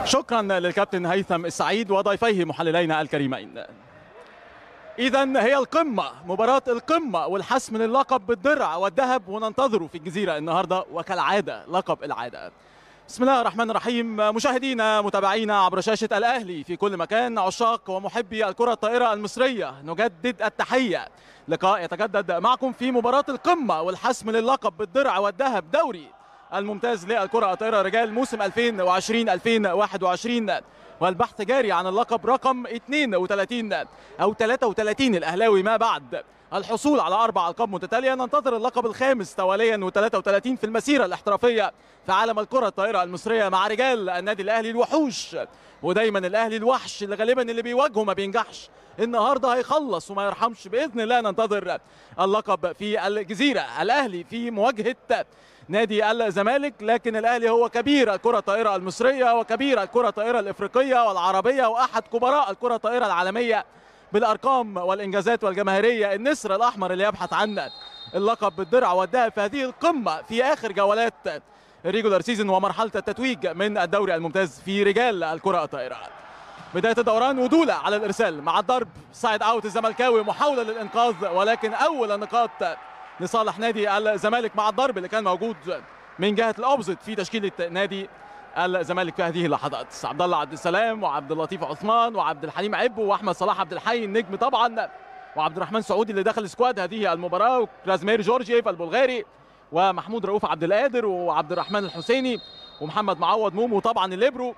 شكرا للكابتن هيثم السعيد وضيفيه محللينا الكريمين اذا هي القمه مباراه القمه والحسم للقب بالدرع والذهب وننتظره في الجزيره النهارده وكالعاده لقب العاده بسم الله الرحمن الرحيم مشاهدينا متابعينا عبر شاشه الاهلي في كل مكان عشاق ومحبي الكره الطائره المصريه نجدد التحيه لقاء يتجدد معكم في مباراه القمه والحسم للقب بالدرع والذهب دوري الممتاز للكره الطائره رجال موسم 2020 2021 والبحث جاري عن اللقب رقم 32 او 33 الاهلاوي ما بعد الحصول على اربع القاب متتاليه ننتظر اللقب الخامس تواليا و33 في المسيره الاحترافيه في عالم الكره الطائره المصريه مع رجال النادي الاهلي الوحوش ودايما الاهلي الوحش اللي غالبا اللي بيواجهه ما بينجحش النهارده هيخلص وما يرحمش باذن الله ننتظر اللقب في الجزيره الاهلي في مواجهه نادي الزمالك لكن الاهلي هو كبير الكره الطائره المصريه وكبير الكره الطائره الافريقيه والعربيه واحد كبراء الكره الطائره العالميه بالارقام والانجازات والجماهيريه النسر الاحمر اللي يبحث عن اللقب بالدرع والذهب في هذه القمه في اخر جولات الريجولار سيزون ومرحله التتويج من الدوري الممتاز في رجال الكره الطائره بدايه الدوران ودوله على الارسال مع الضرب سايد اوت الزملكاوي محاوله للانقاذ ولكن اول النقاط لصالح نادي الزمالك مع الضرب اللي كان موجود من جهه الاوبزيت في تشكيله نادي الزمالك في هذه اللحظات عبد الله عبد السلام وعبد اللطيف عثمان وعبد الحليم عبو واحمد صلاح عبد الحي النجم طبعا وعبد الرحمن سعودي اللي دخل سكواد هذه المباراه وكرازمير جورجيف البلغاري ومحمود رؤوف عبد القادر وعبد الرحمن الحسيني ومحمد معوض مومو طبعا الليبرو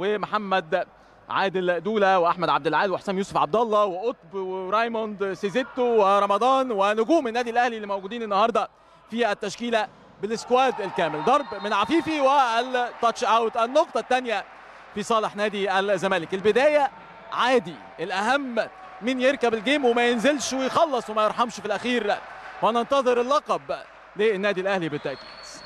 ومحمد عادل دوله واحمد عبد العال وحسام يوسف عبد الله وقطب ورايموند سيزيتو ورمضان ونجوم النادي الاهلي اللي موجودين النهارده في التشكيله بالسكواد الكامل ضرب من عفيفي والتاتش اوت النقطه الثانيه في صالح نادي الزمالك البدايه عادي الاهم مين يركب الجيم وما ينزلش ويخلص وما يرحمش في الاخير وننتظر اللقب للنادي الاهلي بالتاكيد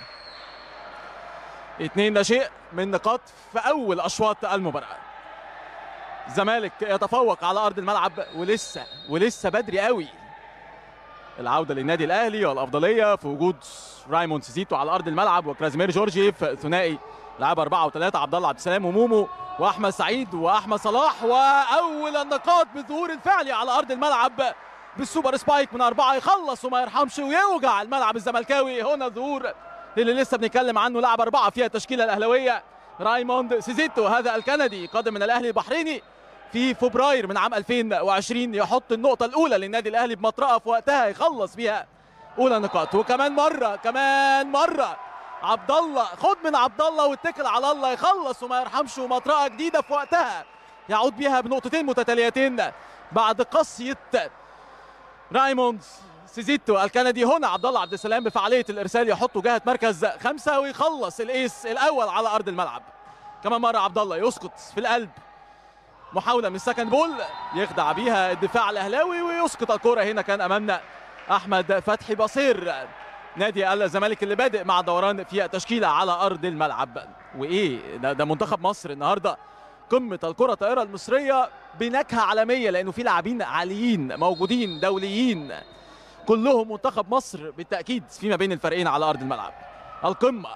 اثنين لا شيء من نقاط في اول اشواط المباراه الزمالك يتفوق على ارض الملعب ولسه ولسه بدري قوي العوده للنادي الاهلي والافضليه في وجود رايموند سيزيتو على ارض الملعب وكرازيمير جورجيف ثنائي لعب أربعة وثلاثة عبد الله عبد السلام ومومو وأحمد سعيد وأحمد صلاح وأول النقاط بالظهور الفعلي على أرض الملعب بالسوبر سبايك من أربعة يخلص وما يرحمش ويوجع الملعب الزملكاوي هنا الظهور اللي لسه بنتكلم عنه لعب أربعة فيها التشكيلة الأهلوية رايموند سيزيتو هذا الكندي قادم من الأهلي البحريني في فبراير من عام 2020 يحط النقطة الأولى للنادي الأهلي بمطرقة في وقتها يخلص بيها أولى نقاط وكمان مرة كمان مرة عبد الله خد من عبد الله واتكل على الله يخلص وما يرحمش ومطرقة جديدة في وقتها يعود بيها بنقطتين متتاليتين بعد قصية رايموند سيزيتو الكندي هنا عبد الله عبد السلام بفعالية الإرسال يحطه جهة مركز خمسة ويخلص الإيس الأول على أرض الملعب كمان مرة عبد الله يسقط في القلب محاوله من السكند بول يخدع بيها الدفاع الاهلاوي ويسقط الكره هنا كان امامنا احمد فتحي بصير نادي الزمالك اللي بادئ مع دوران في التشكيله على ارض الملعب وايه ده, ده منتخب مصر النهارده قمه الكره الطائره المصريه بنكهه عالميه لانه في لاعبين عاليين موجودين دوليين كلهم منتخب مصر بالتاكيد فيما بين الفريقين على ارض الملعب القمه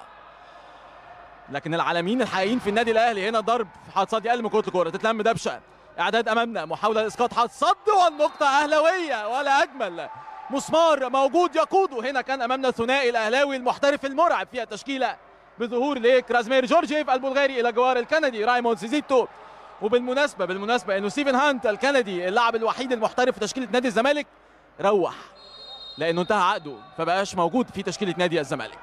لكن العالميين الحقيقيين في النادي الاهلي هنا ضرب حاط صد اقل من كره الكوره تتلم دبشه اعداد امامنا محاوله لاسقاط حاط صد والنقطه اهلاويه ولا اجمل مسمار موجود يقوده هنا كان امامنا الثنائي الاهلاوي المحترف المرعب في التشكيله بظهور لكرازمير جورجيف البلغاري الى جوار الكندي رايموند سيزيتو وبالمناسبه بالمناسبه انه ستيفن هانت الكندي اللاعب الوحيد المحترف في تشكيله نادي الزمالك روح لانه انتهى عقده فبقاش موجود في تشكيله نادي الزمالك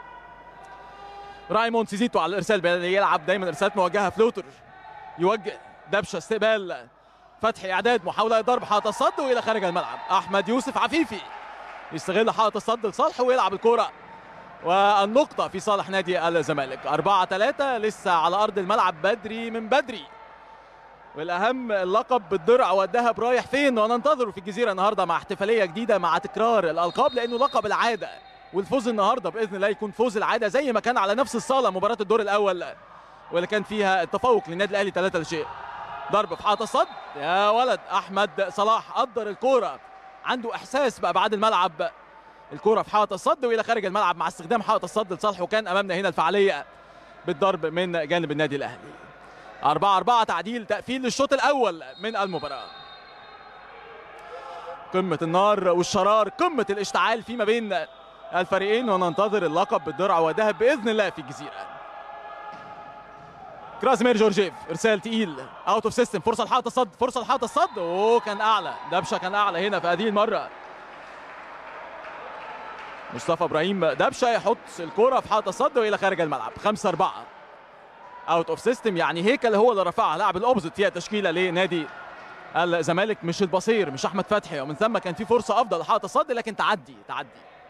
رايموند سيزيتو على الارسال يلعب دايما ارسالات موجهه فلوتر يوجه دبشه استقبال فتحي اعداد محاوله ضرب حائط الصد والى خارج الملعب احمد يوسف عفيفي يستغل حائط الصد لصالحه ويلعب الكره والنقطة في صالح نادي الزمالك 4 3 لسه على أرض الملعب بدري من بدري والأهم اللقب بالدرع والذهب رايح فين وننتظره في الجزيرة النهاردة مع احتفالية جديدة مع تكرار الألقاب لأنه لقب العادة والفوز النهارده باذن الله يكون فوز العاده زي ما كان على نفس الصاله مباراه الدور الاول واللي كان فيها التفوق للنادي الاهلي 3 لشيء ضرب في حائط الصد يا ولد احمد صلاح قدر الكوره عنده احساس بابعاد الملعب الكوره في حائط الصد والى خارج الملعب مع استخدام حائط الصد لصالحه كان امامنا هنا الفعاليه بالضرب من جانب النادي الاهلي 4 4 تعديل تقفيل للشوط الاول من المباراه قمه النار والشرار قمه الاشتعال فيما بين الفريقين وننتظر اللقب بالدرع وذهب باذن الله في الجزيره كرازمير جورجيف ارسال تقيل اوت اوف سيستم فرصه لحائط الصد فرصه لحائط الصد اوه كان اعلى دبشه كان اعلى هنا في هذه المره مصطفى ابراهيم دبشه يحط الكره في حائط الصد والى خارج الملعب 5 4 اوت اوف سيستم يعني هيكل هو اللي رفعها لاعب الاوبزيت هي تشكيله لنادي الزمالك مش البصير مش احمد فتحي ومن ثم كان في فرصه افضل لحائط الصد لكن تعدي تعدي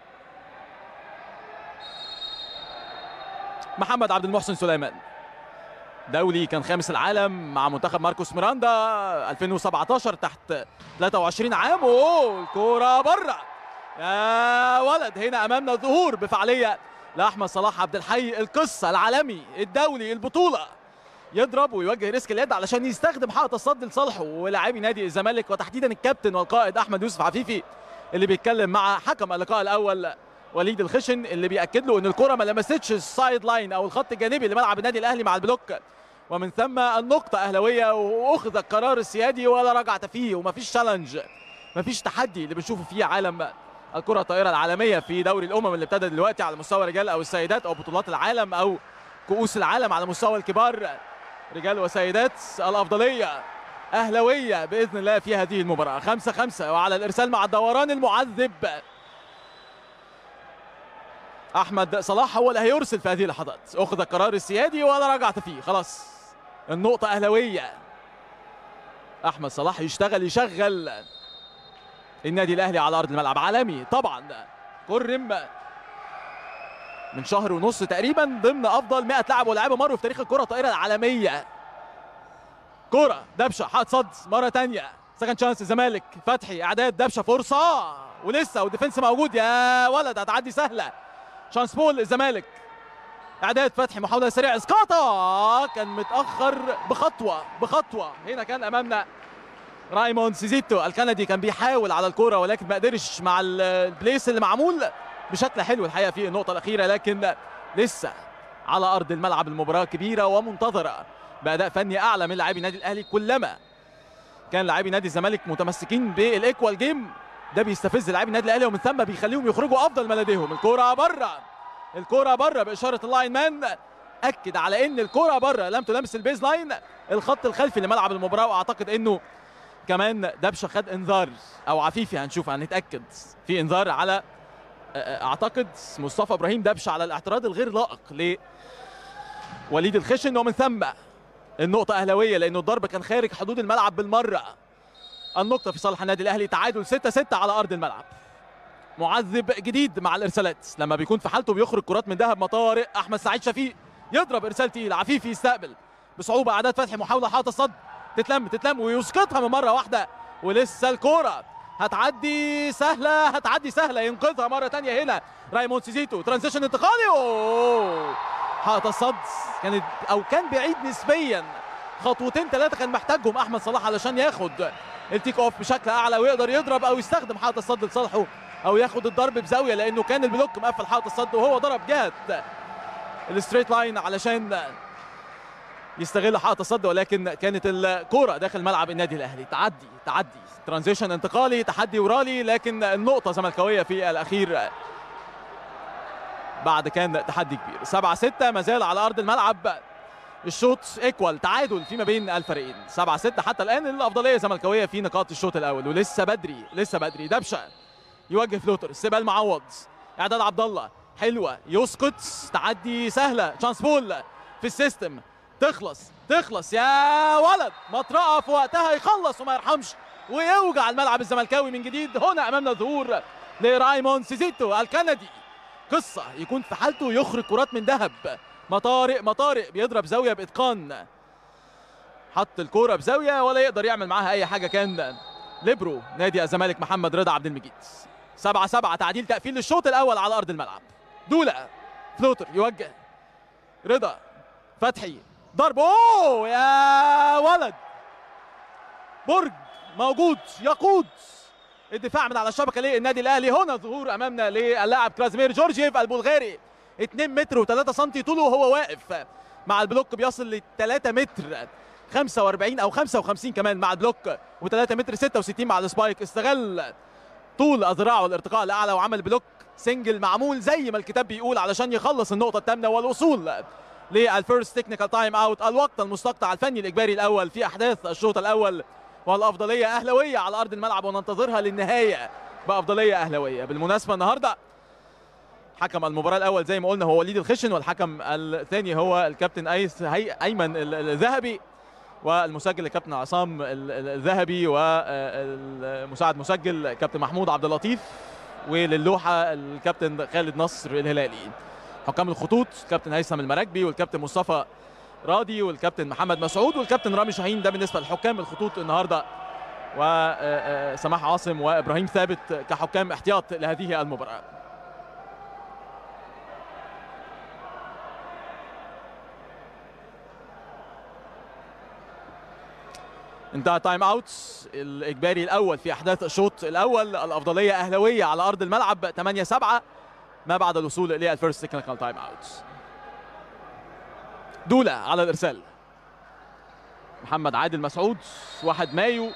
محمد عبد المحسن سليمان دولي كان خامس العالم مع منتخب ماركوس ميراندا 2017 تحت 23 عام اوه الكوره بره يا ولد هنا امامنا ظهور بفعاليه لاحمد صلاح عبد الحي القصه العالمي الدولي البطوله يضرب ويوجه ريسك اليد علشان يستخدم حائط الصد لصالحه ولاعبي نادي الزمالك وتحديدا الكابتن والقائد احمد يوسف عفيفي اللي بيتكلم مع حكم اللقاء الاول وليد الخشن اللي بياكد له ان الكره ما لمستش السايد لاين او الخط الجانبي لملعب النادي الاهلي مع البلوك ومن ثم النقطة أهلوية وأخذ القرار السيادي ولا رجعة فيه ومفيش تشالنج مفيش تحدي اللي بنشوفه فيه عالم الكرة الطائرة العالمية في دوري الأمم اللي ابتدى دلوقتي على مستوى الرجال أو السيدات أو بطولات العالم أو كؤوس العالم على مستوى الكبار رجال وسيدات الأفضلية أهلوية بإذن الله في هذه المباراة خمسة خمسة وعلى الإرسال مع الدوران المعذب أحمد صلاح هو اللي هيرسل في هذه اللحظات أخذ القرار السيادي ولا رجعت فيه خلاص النقطة أهلوية أحمد صلاح يشتغل يشغل النادي الأهلي على أرض الملعب عالمي طبعا كرم من شهر ونص تقريبا ضمن أفضل 100 لاعب ولاعيبة مروا في تاريخ الكرة الطائرة العالمية كرة دبشة حاط صد مرة تانية سكند شانس الزمالك فتحي إعداد دبشة فرصة ولسه والديفنس موجود يا ولد هتعدي سهلة شانس بول الزمالك اعداد فتحي محاوله سريعه اسقاطه كان متاخر بخطوه بخطوه هنا كان امامنا رايموند سيزيتو الكندي كان بيحاول على الكوره ولكن ما قدرش مع البليس اللي معمول بشكل حلو الحقيقه في النقطه الاخيره لكن لسه على ارض الملعب المباراه كبيره ومنتظره باداء فني اعلى من لاعبي النادي الاهلي كلما كان لاعبي نادي الزمالك متمسكين بالايكوال جيم ده بيستفز لاعبي النادي الاهلي ومن ثم بيخليهم يخرجوا افضل ما لديهم الكوره بره الكرة بره بإشارة اللاين مان أكد على إن الكرة بره لم تلامس البيز لاين الخط الخلفي لملعب المباراة وأعتقد إنه كمان دبشه خد انذار او عفيفي هنشوف هنتاكد في انذار على اعتقد مصطفى ابراهيم دبشه على الاعتراض الغير لائق لوليد الخشن ومن ثم النقطه اهلاويه لانه الضرب كان خارج حدود الملعب بالمره النقطه في صالح النادي الاهلي تعادل 6 6 على ارض الملعب معذب جديد مع الارسالات لما بيكون في حالته بيخرج كرات من ذهب مطارق احمد سعيد شفيق يضرب ارسال تقيل عفيفي يستقبل بصعوبه اعداد فتحي محاوله حاطه الصد تتلم تتلم ويسقطها من مره واحده ولسه الكوره هتعدي سهله هتعدي سهله ينقذها مره تانية هنا رايموند سيزيتو ترانزيشن انتقالي اوه حاطه الصد كانت او كان بعيد نسبيا خطوتين ثلاثه كان محتاجهم احمد صلاح علشان ياخد التيك اوف بشكل اعلى ويقدر يضرب او يستخدم حاطه الصد لصالحه او ياخد الضرب بزاويه لانه كان البلوك مقفل حائط الصد وهو ضرب جهه الستريت لاين علشان يستغل حائط الصد ولكن كانت الكوره داخل ملعب النادي الاهلي تعدي تعدي ترانزيشن انتقالي تحدي ورالي لكن النقطه زملكاويه في الاخير بعد كان تحدي كبير 7 6 ما زال على ارض الملعب الشوط ايكوال تعادل فيما بين الفريقين 7 6 حتى الان الافضليه زملكاويه في نقاط الشوط الاول ولسه بدري لسه بدري دبشه يوجه فلوتر استقبال معوض اعداد عبد الله حلوه يسقط تعدي سهله تشانس بول في السيستم تخلص تخلص يا ولد مطرقه في وقتها يخلص وما يرحمش ويوجع الملعب الزملكاوي من جديد هنا امامنا ظهور لرايمون سيزيتو الكندي قصه يكون في حالته يخرج كرات من ذهب مطارق مطارق بيضرب زاويه باتقان حط الكوره بزاويه ولا يقدر يعمل معاها اي حاجه كان ليبرو نادي الزمالك محمد رضا عبد المجيد سبعة سبعة تعديل تقفيل للشوط الأول على أرض الملعب دولا فلوتر يوجه رضا فتحي ضرب أوه يا ولد برج موجود يقود الدفاع من على الشبكة للنادي الأهلي هنا ظهور أمامنا للاعب كرازمير جورجيف البلغاري 2 متر و3 سم طوله وهو واقف مع البلوك بيصل ل 3 متر 45 او 55 كمان مع البلوك و3 متر 66 مع السبايك استغل طول اذراعه الارتقاء الاعلى وعمل بلوك سنجل معمول زي ما الكتاب بيقول علشان يخلص النقطه الثامنه والوصول للفيرست تكنيكال تايم اوت الوقت المستقطع الفني الاجباري الاول في احداث الشوط الاول والافضليه اهلاويه على ارض الملعب وننتظرها للنهايه بافضليه اهلاويه بالمناسبه النهارده حكم المباراه الاول زي ما قلنا هو وليد الخشن والحكم الثاني هو الكابتن ايس هي ايمن الذهبي والمسجل الكابتن عصام الذهبي والمساعد مسجل كابتن محمود عبد اللطيف وللوحه الكابتن خالد نصر الهلالي حكام الخطوط الكابتن هيثم المراكبي والكابتن مصطفى راضي والكابتن محمد مسعود والكابتن رامي شاهين ده بالنسبه لحكام الخطوط النهارده وسماح عاصم وابراهيم ثابت كحكام احتياط لهذه المباراه انتهى تايم اوت الاجباري الاول في احداث الشوط الاول الافضليه اهلاويه على ارض الملعب 8 7 ما بعد الوصول للفيرست تكنيكال تايم اوت دولا على الارسال محمد عادل مسعود 1 مايو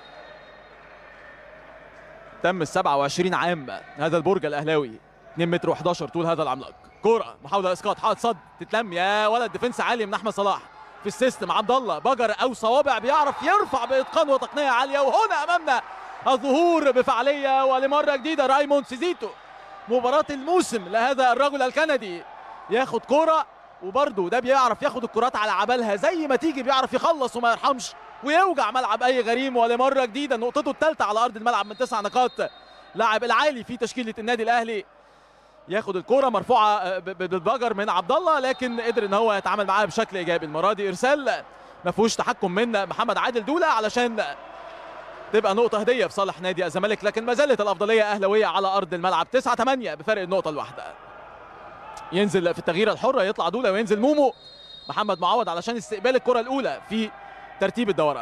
تم ال 27 عام هذا البرج الاهلاوي 2 متر و11 طول هذا العملاق كوره محاوله اسقاط حائط صد تتلم يا ولد ديفنس عالي من احمد صلاح في السيستم عبد الله بجر او صوابع بيعرف يرفع باتقان وتقنيه عاليه وهنا امامنا الظهور بفعاليه ولمره جديده رايموند سيزيتو مباراه الموسم لهذا الرجل الكندي ياخد كوره وبرده ده بيعرف ياخد الكرات على عبالها زي ما تيجي بيعرف يخلص وما يرحمش ويوجع ملعب اي غريم ولمره جديده نقطته الثالثه على ارض الملعب من تسع نقاط لاعب العالي في تشكيله النادي الاهلي ياخد الكرة مرفوعة بالبجر من عبد الله لكن قدر ان هو يتعامل معاها بشكل ايجابي المرة دي ارسال ما فيهوش تحكم من محمد عادل دولة علشان تبقى نقطة هدية في صالح نادي الزمالك لكن ما زالت الأفضلية أهلاوية على أرض الملعب 9 8 بفرق النقطة الواحدة. ينزل في التغيير الحرة يطلع دولة وينزل مومو محمد معوض علشان استقبال الكرة الأولى في ترتيب الدوران.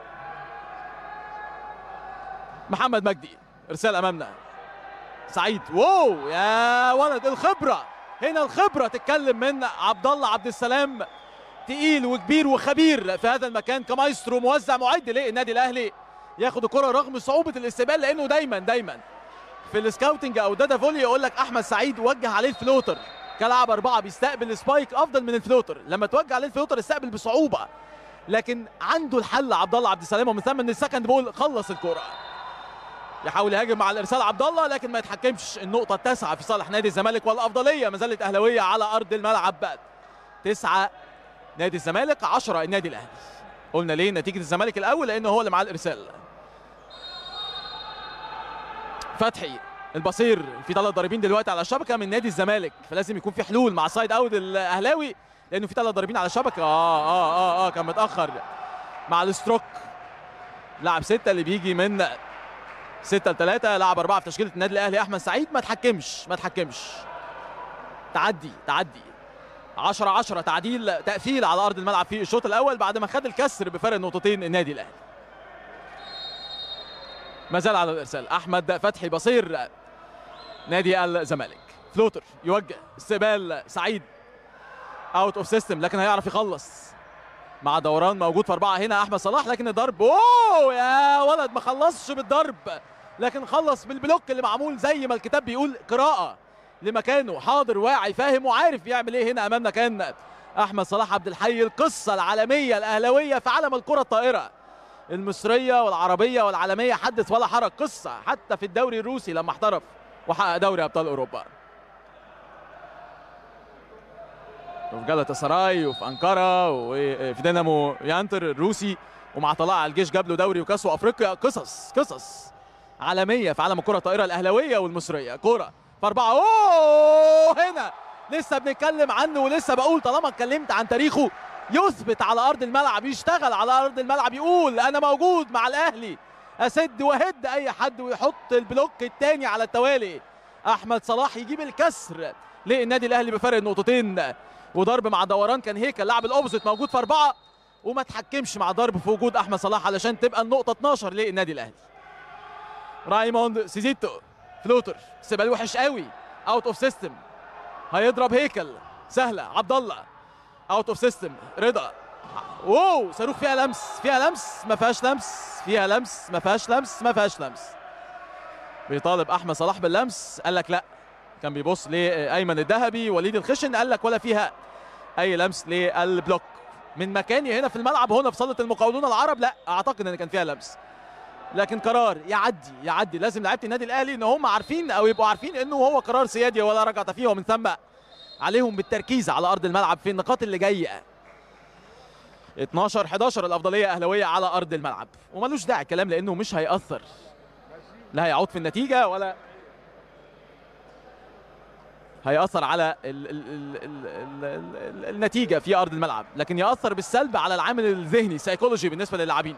محمد مجدي إرسال أمامنا سعيد واو يا ولد الخبرة هنا الخبرة تتكلم من عبد الله عبد السلام تقيل وكبير وخبير في هذا المكان كمايسترو موزع معد للنادي الأهلي ياخد الكره رغم صعوبه الاستقبال لانه دايما دايما في السكاوتنج او داتا فولي يقول لك احمد سعيد وجه عليه الفلوتر كلاعب اربعه بيستقبل سبايك افضل من الفلوتر لما توجه عليه الفلوتر استقبل بصعوبه لكن عنده الحل عبد الله عبد السلام ومن ثم من السكند بول خلص الكره يحاول يهاجم مع الارسال عبد الله لكن ما يتحكمش النقطه التاسعه في صالح نادي الزمالك والافضليه ما زالت اهلاويه على ارض الملعب تسعه نادي الزمالك 10 النادي الاهلي قلنا ليه نتيجه الزمالك الاول لانه هو اللي معاه الارسال فتحي البصير في ثلاث ضاربين دلوقتي على الشبكه من نادي الزمالك فلازم يكون في حلول مع سايد اوت الاهلاوي لانه في ثلاث ضاربين على الشبكه اه اه اه اه كان متاخر مع الستروك لاعب سته اللي بيجي من ستة لثلاثة لاعب أربعة في تشكيلة النادي الأهلي أحمد سعيد ما تحكمش ما تحكمش تعدي تعدي 10 10 تعديل تقفيل على أرض الملعب في الشوط الأول بعد ما خد الكسر بفرق نقطتين النادي الأهلي ما زال على الارسال احمد فتحي بصير نادي الزمالك فلوتر يوجه استقبال سعيد اوت اوف سيستم لكن هيعرف يخلص مع دوران موجود في اربعه هنا احمد صلاح لكن الضرب اوه يا ولد ما خلصش بالضرب لكن خلص بالبلوك اللي معمول زي ما الكتاب بيقول قراءه لمكانه حاضر واعي فاهم وعارف بيعمل ايه هنا امامنا كان احمد صلاح عبد الحي القصه العالميه الاهلاويه في عالم الكره الطائره المصريه والعربيه والعالميه حدث ولا حرج قصه حتى في الدوري الروسي لما احترف وحقق دوري ابطال اوروبا وفي جالاتا سراي وفي انقره وفي دينامو يانتر الروسي ومع طلائع الجيش جاب له دوري وكاس افريقيا قصص قصص عالميه في عالم الكره الطائره الاهلاويه والمصريه كوره في اربعه اوه هنا لسه بنتكلم عنه ولسه بقول طالما اتكلمت عن تاريخه يثبت على ارض الملعب يشتغل على ارض الملعب يقول انا موجود مع الاهلي اسد وهد اي حد ويحط البلوك الثاني على التوالي احمد صلاح يجيب الكسر للنادي الاهلي بفرق نقطتين وضرب مع دوران كان هيك اللاعب الاوبوزيت موجود في اربعه وما تحكمش مع ضرب في وجود احمد صلاح علشان تبقى النقطه 12 للنادي الاهلي رايموند سيزيتو فلوتر استقبال وحش قوي اوت اوف سيستم هيضرب هيكل سهله عبد الله اوت اوف سيستم رضا اوه صاروخ فيها لمس فيها لمس ما فيهاش لمس فيها لمس ما فيهاش لمس ما فيهاش لمس بيطالب احمد صلاح باللمس قال لك لا كان بيبص لايمن الذهبي وليد الخشن قال لك ولا فيها اي لمس للبلوك من مكاني هنا في الملعب هنا في صاله المقاولون العرب لا اعتقد ان كان فيها لمس لكن قرار يعدي يعدي لازم لعيبه النادي الاهلي ان هم عارفين او يبقوا عارفين انه هو قرار سيادي ولا رجعه فيه ومن ثم عليهم بالتركيز على ارض الملعب في النقاط اللي جايه 12 11 الافضليه اهلاويه على ارض الملعب وملوش داعي الكلام لانه مش هياثر لا هيعود في النتيجه ولا هيأثر على ال ال ال ال ال ال النتيجة في أرض الملعب لكن يأثر بالسلب على العامل الذهني سيكولوجي بالنسبة للاعبين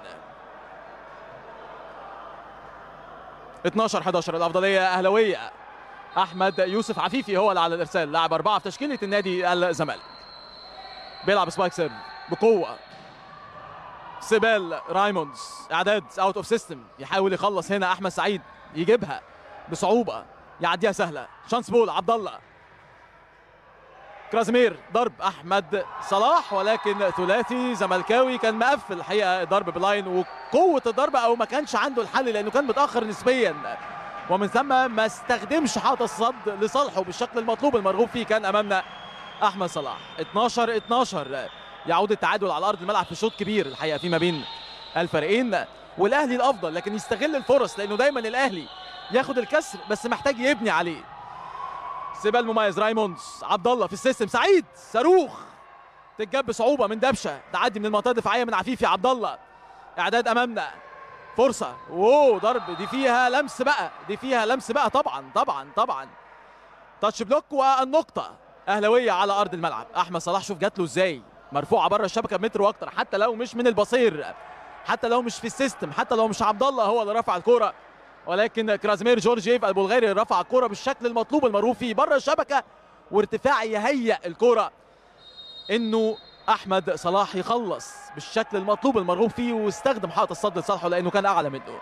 12 11 الأفضلية أهلوية أحمد يوسف عفيفي هو اللي على الإرسال لاعب أربعة في تشكيلة النادي الزمالك بيلعب سبايك سيرف بقوة سيبال رايموندز إعداد أوت أوف سيستم يحاول يخلص هنا أحمد سعيد يجيبها بصعوبة يعديها سهلة شانس بول عبد الله كرازمير ضرب احمد صلاح ولكن ثلاثي زملكاوي كان مقفل الحقيقه ضرب بلاين وقوه الضربه او ما كانش عنده الحل لانه كان متاخر نسبيا ومن ثم ما استخدمش حاطط الصد لصالحه بالشكل المطلوب المرغوب فيه كان امامنا احمد صلاح 12 12 يعود التعادل على ارض الملعب في شوط كبير الحقيقه فيما بين الفريقين والاهلي الافضل لكن يستغل الفرص لانه دايما الاهلي ياخد الكسر بس محتاج يبني عليه سيبال مميز رايموندز عبد الله في السيستم سعيد صاروخ تتجاب بصعوبه من دبشه تعدي من المنطقه الدفاعيه من عفيفي عبد الله اعداد امامنا فرصه اوه ضرب دي فيها لمس بقى دي فيها لمس بقى طبعا طبعا طبعا تاتش بلوك والنقطه اهلاويه على ارض الملعب احمد صلاح شوف جات له ازاي مرفوعه بره الشبكه متر واكتر حتى لو مش من البصير حتى لو مش في السيستم حتى لو مش عبد الله هو اللي رفع الكوره ولكن كرازمير جورجيف البلغاري رفع الكرة بالشكل المطلوب المرغوب فيه بره الشبكة وارتفاع يهيئ الكرة انه احمد صلاح يخلص بالشكل المطلوب المرغوب فيه واستخدم حائط الصد لصالحه لانه كان اعلى منه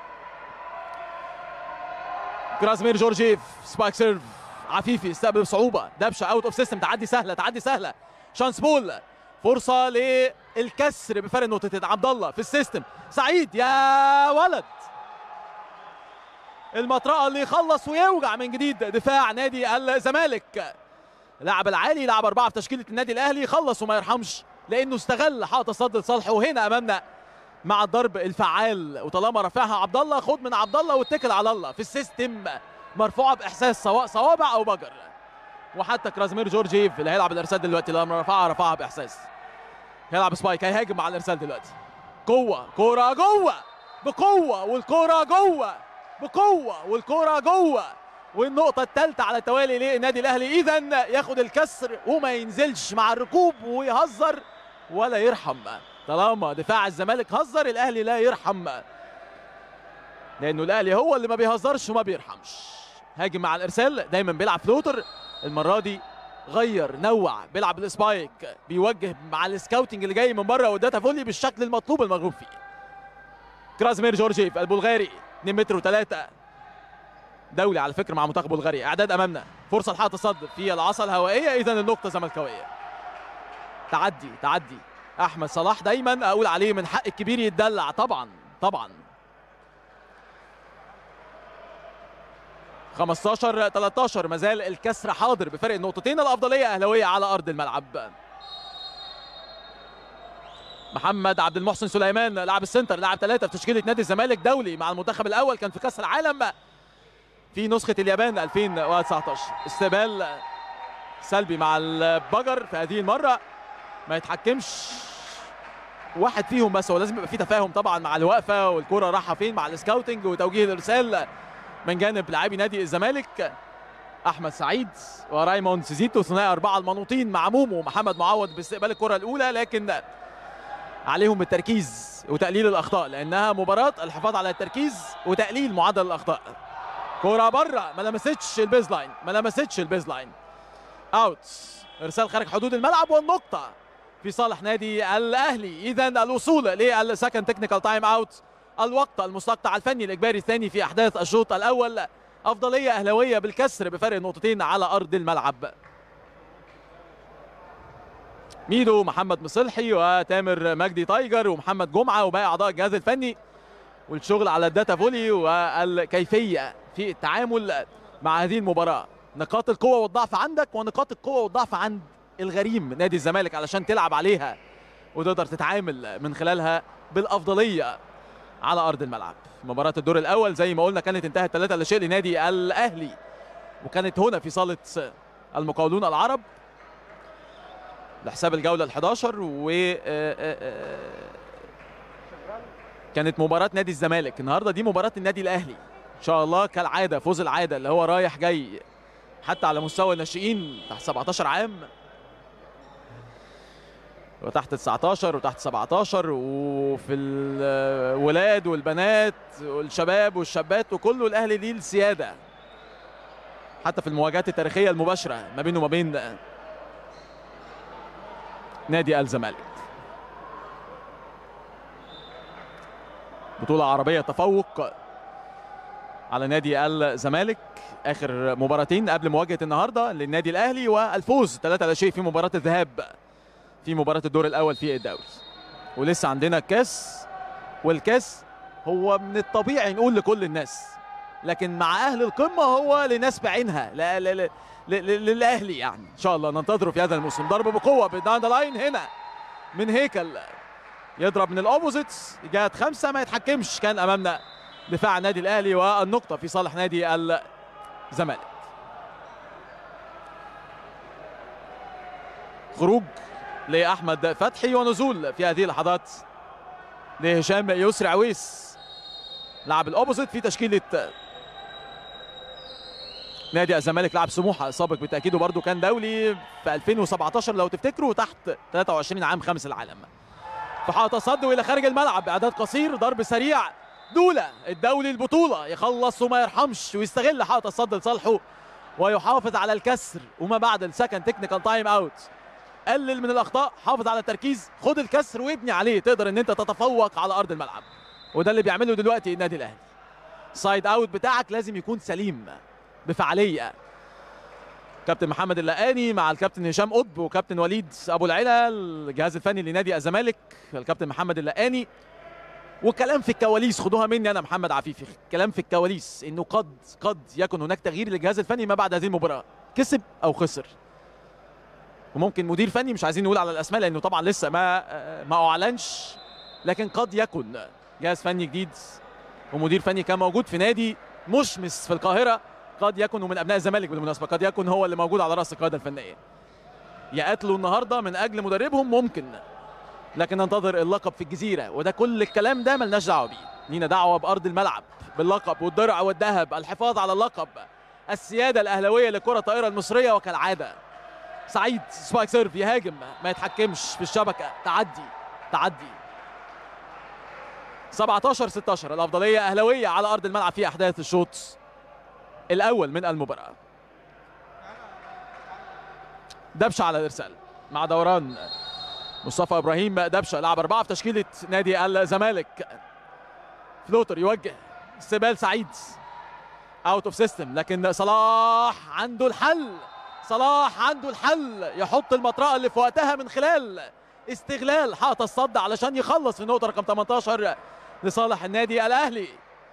كرازمير جورجيف سبايك سيرف عفيفي استقبل بصعوبه دبشه اوت اوف سيستم تعدي سهله تعدي سهله شانس بول فرصه للكسر بفرق نقطتين عبد الله في السيستم سعيد يا ولد المطرقه اللي يخلص ويوجع من جديد دفاع نادي الزمالك لاعب العالي لاعب اربعه في تشكيله النادي الاهلي يخلص وما يرحمش لانه استغل حائط الصد لصالحه وهنا امامنا مع الضرب الفعال وطالما رفعها عبد الله خد من عبد الله واتكل على الله في السيستم مرفوعه باحساس سواء صوابع او بجر وحتى كرازمير جورجيف اللي هيلعب الارسال دلوقتي لما رفعها رفعها باحساس هيلعب سبايك هيهاجم مع الارسال دلوقتي قوه كوره جوه بقوه والكوره جوه بقوه والكوره جوه والنقطه الثالثه على التوالي للنادي الاهلي اذا ياخد الكسر وما ينزلش مع الركوب ويهزر ولا يرحم طالما دفاع الزمالك هزر الاهلي لا يرحم لانه الاهلي هو اللي ما بيهزرش وما بيرحمش هاجم مع الارسال دايما بيلعب فلوتر المره دي غير نوع بيلعب السبايك بيوجه مع السكاوتنج اللي جاي من بره والداتا فولي بالشكل المطلوب المرغوب فيه كرازمير جورجيف البلغاري 2 متر و3 دولي على فكره مع منتخب بلغاريا اعداد امامنا فرصه لحائط الصد في العصا الهوائيه اذا النقطه زملكاويه تعدي تعدي احمد صلاح دايما اقول عليه من حق الكبير يتدلع طبعا طبعا 15 13 مازال الكسر حاضر بفرق نقطتين الافضليه اهلاويه على ارض الملعب محمد عبد المحسن سليمان لاعب السنتر لاعب ثلاثه في تشكيله نادي الزمالك دولي مع المنتخب الاول كان في كاس العالم في نسخه اليابان 2019 استقبال سلبي مع البجر في هذه المره ما يتحكمش واحد فيهم بس هو لازم يبقى في تفاهم طبعا مع الوقفه والكره رايحه فين مع السكاوتنج وتوجيه الارسال من جانب لاعبي نادي الزمالك احمد سعيد ورايموند سيزيتو ثنائي اربعه المنوطين مع مومو ومحمد معوض باستقبال الكره الاولى لكن عليهم التركيز وتقليل الاخطاء لانها مباراه الحفاظ على التركيز وتقليل معدل الاخطاء كره بره ما لمستش البيز لاين ما لمستش البيز لاين اوت ارسال خارج حدود الملعب والنقطه في صالح نادي الاهلي اذا الوصول للسكند تكنيكال تايم اوت الوقت المستقطع الفني الاجباري الثاني في احداث الشوط الاول افضليه اهلاويه بالكسر بفرق نقطتين على ارض الملعب ميدو محمد مصلحي وتامر مجدي تايجر ومحمد جمعه وباقي اعضاء الجهاز الفني والشغل على الداتا فولي والكيفيه في التعامل مع هذه المباراه نقاط القوه والضعف عندك ونقاط القوه والضعف عند الغريم نادي الزمالك علشان تلعب عليها وتقدر تتعامل من خلالها بالافضليه على ارض الملعب مباراه الدور الاول زي ما قلنا كانت انتهت 3 لا شيء لنادي الاهلي وكانت هنا في صاله المقاولون العرب لحساب الجوله ال11 و كانت مباراه نادي الزمالك النهارده دي مباراه النادي الاهلي ان شاء الله كالعاده فوز العاده اللي هو رايح جاي حتى على مستوى الناشئين تحت 17 عام وتحت 19 وتحت 17 وفي الولاد والبنات والشباب والشابات وكله الاهلي ليه السياده حتى في المواجهات التاريخيه المباشره ما بينه وما بين نادي الزمالك بطولة عربية تفوق على نادي الزمالك اخر مباراتين قبل مواجهة النهارده للنادي الاهلي والفوز 3 لا شيء في مباراة الذهاب في مباراة الدور الاول في الدوري ولسه عندنا الكاس والكاس هو من الطبيعي نقول لكل الناس لكن مع اهل القمه هو لناس بعينها لا لا لا للاهلي يعني ان شاء الله ننتظره في هذا الموسم ضربه بقوه بداون ذا لاين هنا من هيكل يضرب من الاوبوزيتس جهه خمسه ما يتحكمش كان امامنا دفاع النادي الاهلي والنقطه في صالح نادي الزمالك خروج لاحمد فتحي ونزول في هذه اللحظات لهشام يسري عويس لاعب الاوبوزيت في تشكيله نادي الزمالك لاعب سموحه سابق بالتاكيد وبرده كان دولي في 2017 لو تفتكروا تحت 23 عام خامس العالم فحاط صد والى خارج الملعب اعداد قصير ضرب سريع دوله الدولي البطوله يخلص وما يرحمش ويستغل حائط الصد لصالحه ويحافظ على الكسر وما بعد السكند تكنيكال تايم اوت قلل من الاخطاء حافظ على التركيز خد الكسر وابني عليه تقدر ان انت تتفوق على ارض الملعب وده اللي بيعمله دلوقتي النادي الاهلي سايد اوت بتاعك لازم يكون سليم بفعاليه كابتن محمد اللقاني مع الكابتن هشام قطب وكابتن وليد ابو العلا الجهاز الفني لنادي الزمالك الكابتن محمد اللقاني وكلام في الكواليس خدوها مني انا محمد عفيفي كلام في الكواليس انه قد قد يكن هناك تغيير للجهاز الفني ما بعد هذه المباراه كسب او خسر وممكن مدير فني مش عايزين نقول على الاسماء لانه طبعا لسه ما ما اعلنش لكن قد يكن جهاز فني جديد ومدير فني كان موجود في نادي مشمس في القاهره قد يكن من ابناء الزمالك بالمناسبه قد يكن هو اللي موجود على راس القياده الفنيه يقاتلوا النهارده من اجل مدربهم ممكن لكن ننتظر اللقب في الجزيره وده كل الكلام ده ملناش دعوه بيه لينا دعوه بارض الملعب باللقب والدرع والذهب الحفاظ على اللقب السياده الاهلاويه لكره الطائره المصريه وكالعاده سعيد سبايك سيرف يهاجم ما يتحكمش في الشبكه تعدي تعدي 17 16 الافضليه اهلاويه على ارض الملعب في احداث الشوط الاول من المباراه دبشه على الارسال مع دوران مصطفى ابراهيم دبشه لاعب اربعه في تشكيله نادي الزمالك فلوتر يوجه استقبال سعيد اوت اوف سيستم لكن صلاح عنده الحل صلاح عنده الحل يحط المطرقه اللي في وقتها من خلال استغلال حائط الصد علشان يخلص في النقطه رقم 18 لصالح النادي الاهلي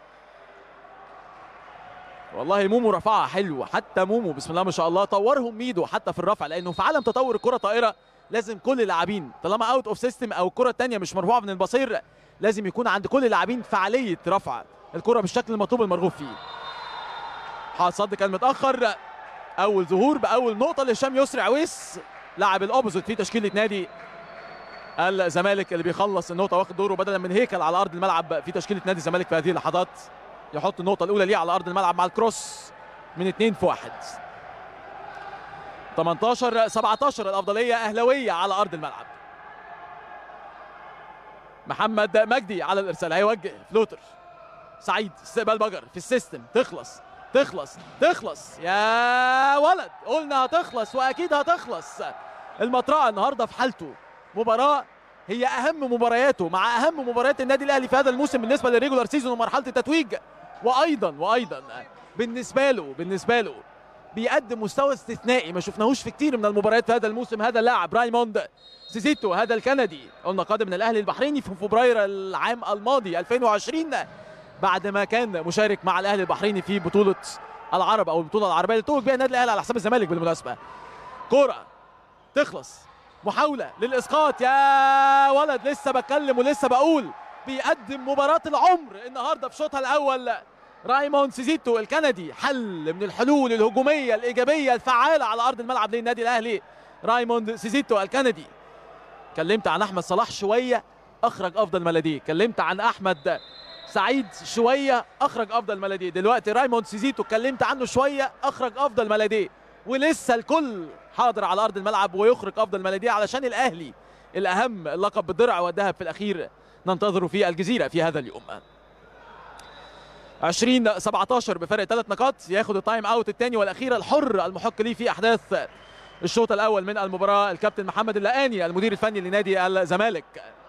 والله مومو رفعها حلو حتى مومو بسم الله ما شاء الله طورهم ميدو حتى في الرفع لانه في عالم تطور الكره طائره لازم كل اللاعبين طالما اوت اوف سيستم او الكره الثانيه مش مرفوعه من البصير لازم يكون عند كل اللاعبين فعاليه رفع الكره بالشكل المطلوب المرغوب فيه حائط صد كان متاخر اول ظهور باول نقطه لهشام يسري عويس لاعب الاوبوزيت في تشكيله نادي الزمالك اللي بيخلص النقطه واخد دوره بدلا من هيكل على ارض الملعب في تشكيله نادي الزمالك في هذه اللحظات يحط النقطه الاولى ليه على ارض الملعب مع الكروس من اثنين في واحد 18 17 الافضليه اهلاويه على ارض الملعب محمد مجدي على الارسال هيوجه فلوتر سعيد استقبال بجر في السيستم تخلص تخلص تخلص يا ولد قلنا هتخلص واكيد هتخلص المطرقه النهارده في حالته مباراه هي اهم مبارياته مع اهم مباريات النادي الاهلي في هذا الموسم بالنسبه للريجولار سيزون ومرحله التتويج وايضا وايضا بالنسبه له بالنسبه له بيقدم مستوى استثنائي ما شفناهوش في كتير من المباريات في هذا الموسم هذا اللاعب رايموند سيزيتو هذا الكندي قلنا قادم من الاهلي البحريني في فبراير العام الماضي 2020 بعد ما كان مشارك مع الاهلي البحريني في بطوله العرب او البطوله العربيه اللي توج بها النادي الاهلي على حساب الزمالك بالمناسبه كوره تخلص محاوله للاسقاط يا ولد لسه بتكلم ولسه بقول بيقدم مباراه العمر النهارده في شوطها الاول رايمون سيزيتو الكندي حل من الحلول الهجوميه الايجابيه الفعاله على ارض الملعب للنادي الاهلي رايموند سيزيتو الكندي كلمت عن احمد صلاح شويه اخرج افضل ما لديه كلمت عن احمد سعيد شويه اخرج افضل ما لديه دلوقتي رايموند سيزيتو اتكلمت عنه شويه اخرج افضل ما لديه ولسه الكل حاضر على ارض الملعب ويخرج افضل ما لديه علشان الاهلي الاهم اللقب بالدرع والذهب في الاخير ننتظره في الجزيره في هذا اليوم 20 17 بفرق ثلاث نقاط ياخد التايم اوت الثاني والاخير الحر المحق ليه في احداث الشوط الاول من المباراه الكابتن محمد اللقاني المدير الفني لنادي الزمالك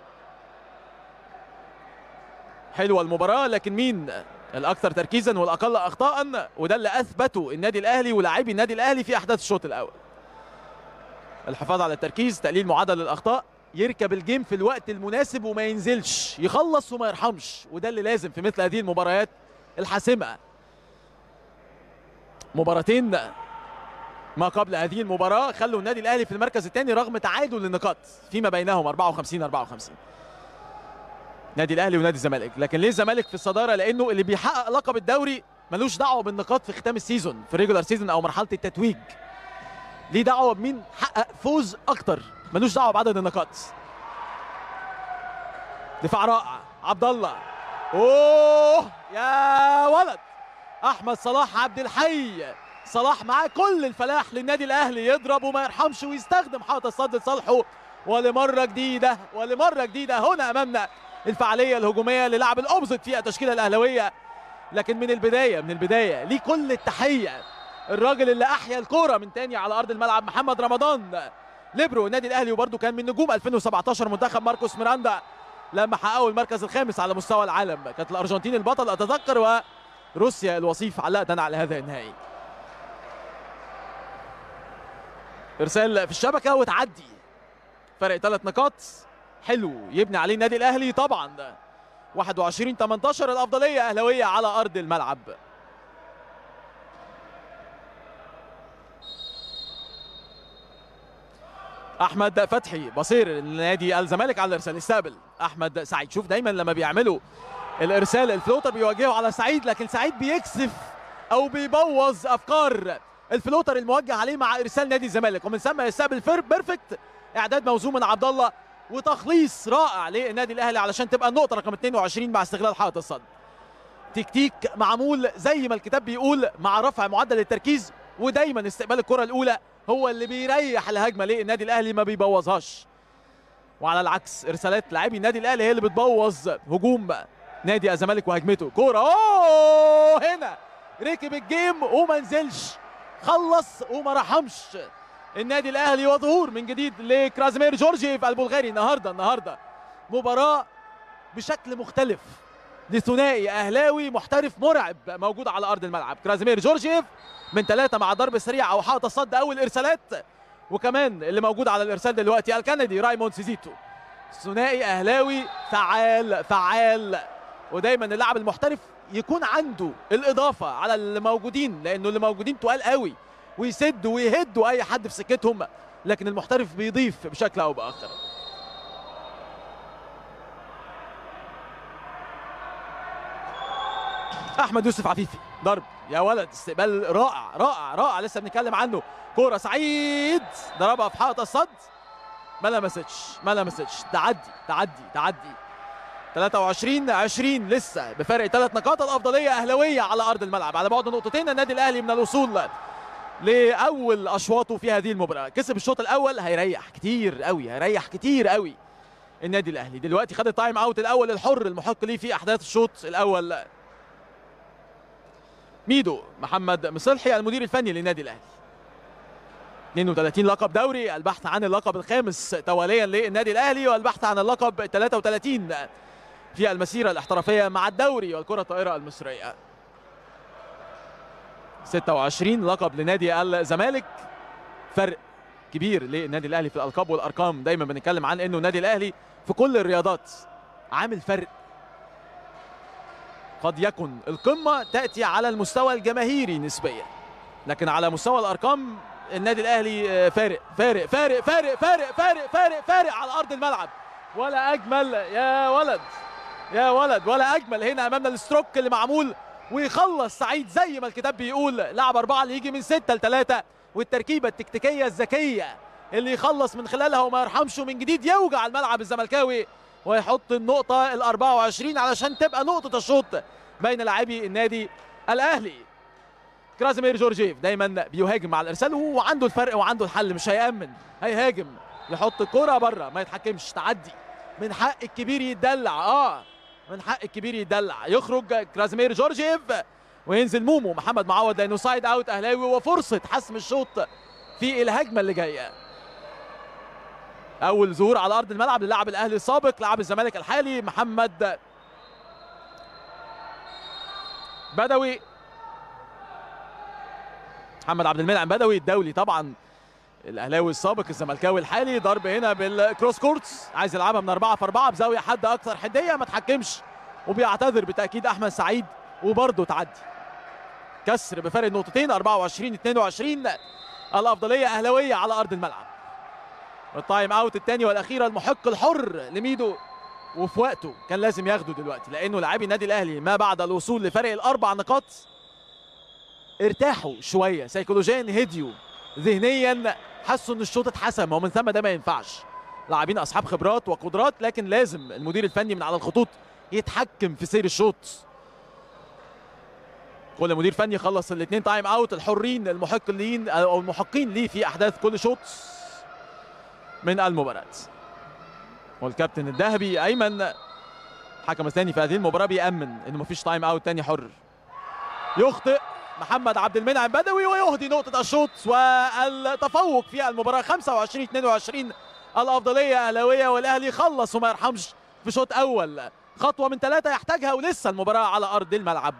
حلوه المباراه لكن مين الاكثر تركيزا والاقل اخطاء وده اللي اثبته النادي الاهلي ولاعبي النادي الاهلي في احداث الشوط الاول الحفاظ على التركيز تقليل معدل الاخطاء يركب الجيم في الوقت المناسب وما ينزلش يخلص وما يرحمش وده اللي لازم في مثل هذه المباريات الحاسمه مباراتين ما قبل هذه المباراه خلوا النادي الاهلي في المركز الثاني رغم تعادل النقاط فيما بينهم 54 54 نادي الاهلي ونادي الزمالك لكن ليه الزمالك في الصداره لانه اللي بيحقق لقب الدوري ملوش دعوه بالنقاط في ختام السيزون في ريجولار سيزون او مرحله التتويج ليه دعوه بمين حقق فوز اكتر ملوش دعوه بعدد النقاط دفاع رائع عبد الله اوه يا ولد احمد صلاح عبد الحي صلاح معاه كل الفلاح للنادي الاهلي يضرب وما يرحمش ويستخدم حائط الصد لصالحه ولمره جديده ولمره جديده هنا امامنا الفعاليه الهجوميه للاعب الاوبزيت في التشكيله الاهلاويه لكن من البدايه من البدايه ليه كل التحيه الراجل اللي احيا الكوره من تاني على ارض الملعب محمد رمضان ليبرو النادي الاهلي وبرده كان من نجوم 2017 منتخب ماركوس ميراندا لما حققوا المركز الخامس على مستوى العالم كانت الارجنتين البطل اتذكر وروسيا الوصيف علقة على هذا النهائي ارسال في الشبكه وتعدي فرق ثلاث نقاط حلو يبني عليه النادي الاهلي طبعا 21 18 الافضليه اهلاويه على ارض الملعب احمد فتحي بصير نادي الزمالك على الارسال يستقبل احمد سعيد شوف دايما لما بيعملوا الارسال الفلوتر بيوجهه على سعيد لكن سعيد بيكسف او بيبوظ افكار الفلوتر الموجه عليه مع ارسال نادي الزمالك ومن ثم يستقبل فير بيرفكت اعداد موزون من عبد الله وتخليص رائع للنادي الاهلي علشان تبقى النقطه رقم 22 مع استغلال حائط الصد تكتيك معمول زي ما الكتاب بيقول مع رفع معدل التركيز ودايما استقبال الكره الاولى هو اللي بيريح الهجمه للنادي الاهلي ما بيبوظهاش وعلى العكس ارسالات لاعبي النادي الاهلي هي اللي بتبوظ هجوم نادي الزمالك وهجمته كوره اوه هنا ركب الجيم وما نزلش خلص وما رحمش النادي الاهلي وظهور من جديد لكرازيمير جورجيف البلغاري النهارده النهارده مباراه بشكل مختلف لثنائي اهلاوي محترف مرعب موجود على ارض الملعب كرازيمير جورجيف من ثلاثه مع ضرب سريع او حائط الصد اول ارسالات وكمان اللي موجود على الارسال دلوقتي الكندي رايموند سيزيتو ثنائي اهلاوي فعال فعال ودايما اللاعب المحترف يكون عنده الاضافه على اللي موجودين لانه اللي موجودين تقال قوي ويسدوا ويهدوا اي حد في سكتهم لكن المحترف بيضيف بشكل او باخر احمد يوسف عفيفي ضرب يا ولد استقبال رائع رائع رائع لسه بنتكلم عنه كوره سعيد ضربها في حائط الصد ما لمستش ما لمستش تعدي تعدي تعدي 23 20 لسه بفرق ثلاث نقاط الافضليه اهلاويه على ارض الملعب على بعد نقطتين النادي الاهلي من الوصول لاول اشواطه في هذه المباراه كسب الشوط الاول هيريح كتير قوي هيريح كتير قوي النادي الاهلي دلوقتي خد التايم اوت الاول الحر المحق ليه في احداث الشوط الاول ميدو محمد مصلحي المدير الفني للنادي الاهلي 32 لقب دوري البحث عن اللقب الخامس تواليا للنادي الاهلي والبحث عن اللقب 33 في المسيره الاحترافيه مع الدوري والكره الطائره المصريه 26 لقب لنادي الزمالك فرق كبير للنادي الاهلي في الالقاب والارقام دايما بنتكلم عن انه النادي الاهلي في كل الرياضات عامل فرق قد يكن القمه تاتي على المستوى الجماهيري نسبيا لكن على مستوى الارقام النادي الاهلي فارق فارق فارق فارق فارق فارق فارق فارق على ارض الملعب ولا اجمل يا ولد يا ولد ولا اجمل هنا امامنا الستروك اللي معمول ويخلص سعيد زي ما الكتاب بيقول لعب اربعه اللي يجي من سته لثلاثه والتركيبه التكتيكيه الذكيه اللي يخلص من خلالها وما يرحمش من جديد يوجع الملعب الزملكاوي ويحط النقطه ال 24 علشان تبقى نقطه الشوط بين لاعبي النادي الاهلي كرازيمير جورجيف دايما بيهاجم مع الارسال وعنده الفرق وعنده الحل مش هيامن هيهاجم يحط الكره بره ما يتحكمش تعدي من حق الكبير يتدلع اه من حق الكبير يدلع يخرج كرازيمير جورجيف وينزل مومو محمد معوض لانه سايد اوت اهلاوي وفرصه حسم الشوط في الهجمه اللي جايه اول ظهور على ارض الملعب للاعب الاهلي السابق لاعب الزمالك الحالي محمد بدوي محمد عبد المنعم بدوي الدولي طبعا الاهلاوي السابق الزملكاوي الحالي ضرب هنا بالكروس كورتس عايز يلعبها من 4 في 4 بزاويه حد اكثر حديه ما تحكمش وبيعتذر بالتاكيد احمد سعيد وبرضه تعدي كسر بفرق نقطتين 24 22 الافضليه اهلاويه على ارض الملعب التايم اوت الثاني والاخيره المحق الحر لميدو وفي وقته كان لازم ياخده دلوقتي لانه لاعبي النادي الاهلي ما بعد الوصول لفرق الاربع نقاط ارتاحوا شويه سيكولوجيا هديوا ذهنيا حسوا ان الشوط اتحسم ومن ثم ده ما ينفعش لاعبين اصحاب خبرات وقدرات لكن لازم المدير الفني من على الخطوط يتحكم في سير الشوط كل مدير فني خلص الاثنين تايم اوت الحرين المحقين او المحقين ليه في احداث كل شوط من المباراه والكابتن الذهبي ايمن حكم الثاني في هذه المباراه بيامن انه مفيش تايم اوت ثاني حر يخطئ محمد عبد المنعم بدوي ويهدي نقطة الشوط والتفوق في المباراة 25 22 الأفضلية أهلاوية والأهلي خلص وما يرحمش في شوط أول خطوة من ثلاثة يحتاجها ولسه المباراة على أرض الملعب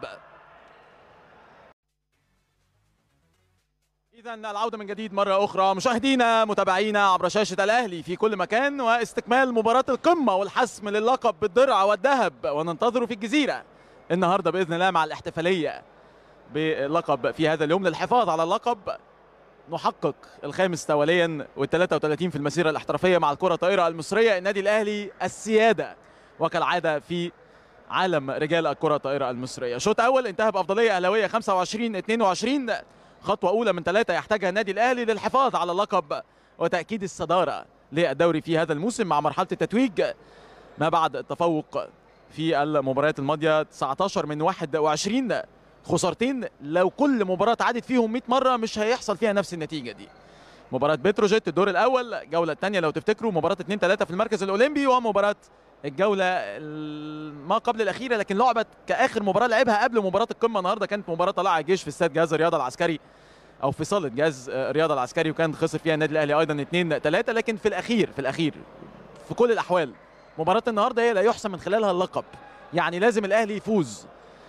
إذا العودة من جديد مرة أخرى مشاهدينا متابعينا عبر شاشة الأهلي في كل مكان واستكمال مباراة القمة والحسم للقب بالدرع والذهب وننتظره في الجزيرة النهارده بإذن الله مع الاحتفالية باللقب في هذا اليوم للحفاظ على اللقب نحقق الخامس توليا وال33 في المسيره الاحترافيه مع الكره الطائره المصريه النادي الاهلي السياده وكالعاده في عالم رجال الكره الطائره المصريه شوط اول انتهى بافضليه اهلاويه 25 22 خطوه اولى من ثلاثه يحتاجها النادي الاهلي للحفاظ على اللقب وتاكيد الصداره للدوري في هذا الموسم مع مرحله التتويج ما بعد التفوق في المباريات الماضيه 19 من 21 خسارتين لو كل مباراه عادت فيهم 100 مره مش هيحصل فيها نفس النتيجه دي مباراه بتروجيت الدور الاول الجوله الثانيه لو تفتكروا مباراه 2 3 في المركز الاولمبي ومباراه الجوله ما قبل الاخيره لكن لعبت كاخر مباراه لعبها قبل مباراه القمه النهارده كانت مباراه طلائع الجيش في استاد جهاز الرياضه العسكري او في صاله جهاز الرياضه العسكري وكان خسر فيها النادي الاهلي ايضا 2 3 لكن في الاخير في الاخير في كل الاحوال مباراه النهارده هي لا يحسم من خلالها اللقب يعني لازم الاهلي يفوز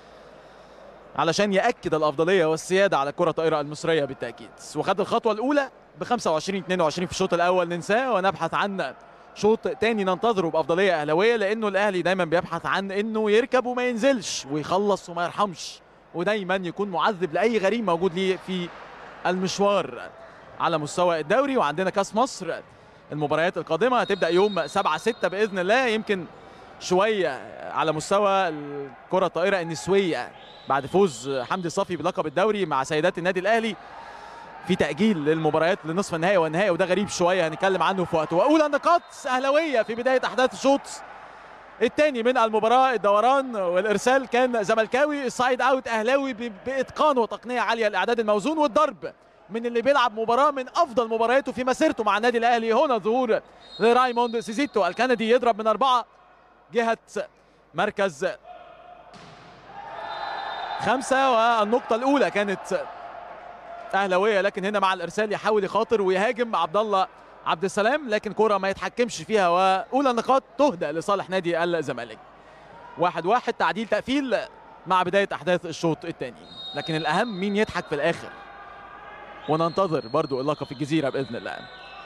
علشان ياكد الافضليه والسياده على الكره الطائره المصريه بالتاكيد وخد الخطوه الاولى ب 25 22 في الشوط الاول ننساه ونبحث عن شوط تاني ننتظره بافضليه اهلاويه لانه الاهلي دايما بيبحث عن انه يركب وما ينزلش ويخلص وما يرحمش ودايما يكون معذب لاي غريم موجود ليه في المشوار على مستوى الدوري وعندنا كاس مصر المباريات القادمه هتبدا يوم 7 6 باذن الله يمكن شويه على مستوى الكره الطائره النسويه بعد فوز حمدي صافي بلقب الدوري مع سيدات النادي الاهلي في تاجيل للمباريات لنصف النهائي والنهائي وده غريب شويه هنتكلم عنه في وقته واولى نقاط اهلاويه في بدايه احداث الشوط الثاني من المباراه الدوران والارسال كان زملكاوي السايد اوت اهلاوي باتقان وتقنيه عاليه الاعداد الموزون والضرب من اللي بيلعب مباراه من افضل مبارياته في مسيرته مع النادي الاهلي هنا ظهور لرايموند سيزيتو الكندي يضرب من اربعه جهه مركز خمسة والنقطة الأولى كانت أهلاوية لكن هنا مع الإرسال يحاول يخاطر ويهاجم عبد الله عبد السلام لكن كرة ما يتحكمش فيها وأولى النقاط تهدى لصالح نادي الزمالك واحد واحد تعديل تقفيل مع بدايه احداث الشوط الثاني لكن الاهم مين يضحك في الاخر وننتظر برضو اللقب في الجزيره باذن الله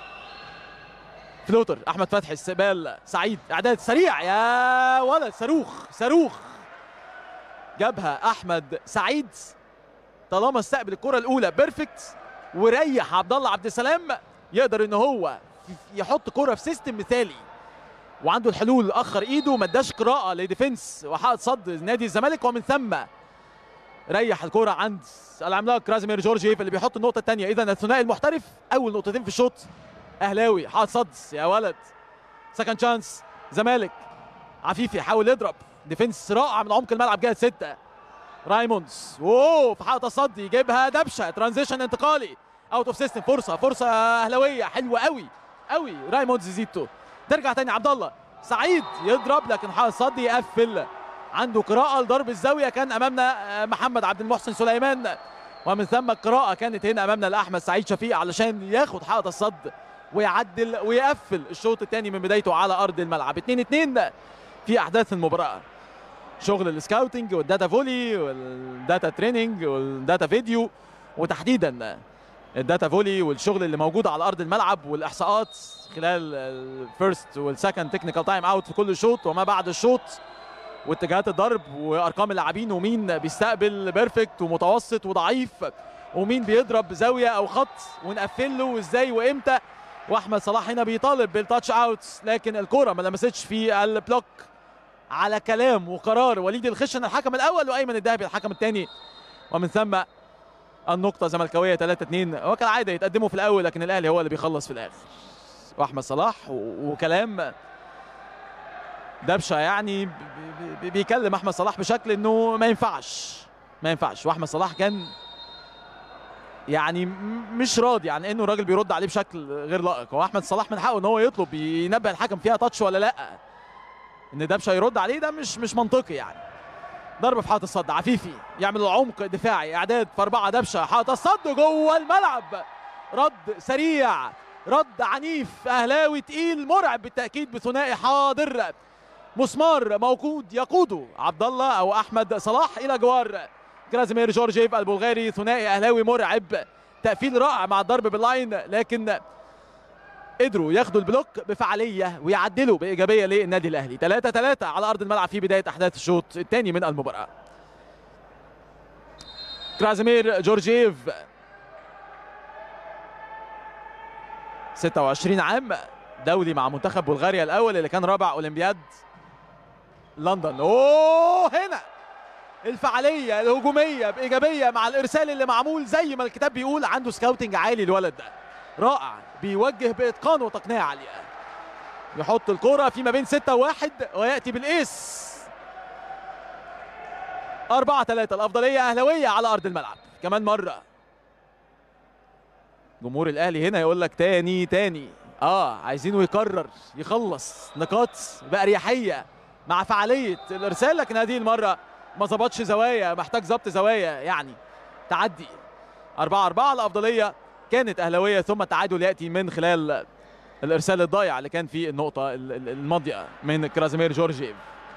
فلوتر احمد فتحي استقبال سعيد اعداد سريع يا ولد صاروخ صاروخ جابها احمد سعيد طالما استقبل الكره الاولى بيرفكت وريح عبد الله عبد السلام يقدر ان هو يحط كره في سيستم مثالي وعنده الحلول اخر ايده ما اداش قراءه لديفنس وحقق صد نادي الزمالك ومن ثم ريح الكره عند العملاق كرازيمير جورجيف اللي بيحط النقطه الثانيه اذا الثنائي المحترف اول نقطتين في الشوط اهلاوي حاط صد يا ولد سكند شانس زمالك عفيفي حاول يضرب ديفنس رائع من عمق الملعب جهه سته رايموندز اوه في حلقه الصد يجيبها دبشه ترانزيشن انتقالي اوت اوف سيستم فرصه فرصه اهلاويه حلوه قوي قوي رايموندز زيتو ترجع تاني عبد الله سعيد يضرب لكن حلقه الصد يقفل عنده قراءه لضرب الزاويه كان امامنا محمد عبد المحسن سليمان ومن ثم القراءه كانت هنا امامنا لاحمد سعيد شفيق علشان ياخد حلقه الصد ويعدل ويقفل الشوط الثاني من بدايته على ارض الملعب 2 2 في احداث المباراه شغل السكاوتنج والداتا فولي والداتا تريننج والداتا فيديو وتحديدا الداتا فولي والشغل اللي موجود على ارض الملعب والاحصاءات خلال الفيرست والسكند تكنيكال تايم اوت في كل شوط وما بعد الشوط واتجاهات الضرب وارقام اللاعبين ومين بيستقبل بيرفكت ومتوسط وضعيف ومين بيضرب بزاويه او خط ونقفل له وازاي وامتى واحمد صلاح هنا بيطالب بالتاتش اوت لكن الكره ما لمستش في البلوك على كلام وقرار وليد الخشن الحكم الاول وايمن الذهبي الحكم الثاني ومن ثم النقطه زملكاويه 3 2 وكالعاده يتقدموا في الاول لكن الاهلي هو اللي بيخلص في الاخر واحمد صلاح وكلام دبشه يعني بيكلم احمد صلاح بشكل انه ما ينفعش ما ينفعش واحمد صلاح كان يعني مش راضي عن انه الراجل بيرد عليه بشكل غير لائق هو احمد صلاح من حقه ان هو يطلب ينبه الحكم فيها تاتش ولا لا ان دبشه يرد عليه ده مش مش منطقي يعني ضربه في حائط الصد عفيفي يعمل العمق دفاعي اعداد في اربعه دبشه حائط الصد جوه الملعب رد سريع رد عنيف اهلاوي تقيل مرعب بالتاكيد بثنائي حاضر مسمار موجود يقوده عبد الله او احمد صلاح الى جوار كرازيمير جورجيف البلغاري ثنائي اهلاوي مرعب تقفيل رائع مع الضرب باللاين لكن قدروا ياخدوا البلوك بفعاليه ويعدلوا بايجابيه للنادي الاهلي 3 3 على ارض الملعب في بدايه احداث الشوط الثاني من المباراه كرازيمير جورجيف 26 عام دولي مع منتخب بلغاريا الاول اللي كان رابع اولمبياد لندن اوه هنا الفعاليه الهجوميه بايجابيه مع الارسال اللي معمول زي ما الكتاب بيقول عنده سكاوتنج عالي الولد ده رائع بيوجه باتقان وتقنيه عاليه يحط الكره في ما بين 6 وواحد وياتي بالايس 4 3 الافضليه اهلاويه على ارض الملعب كمان مره جمهور الاهلي هنا يقول لك تاني تاني اه عايزينه يكرر يخلص نقاط باريحيه مع فعاليه الارسال لكن هذه المره ما ظبطش زوايا محتاج ظبط زوايا يعني تعدي 4 4 الافضليه كانت اهلاويه ثم التعادل ياتي من خلال الارسال الضايع اللي كان في النقطه الماضيه من كرازيمير جورجيف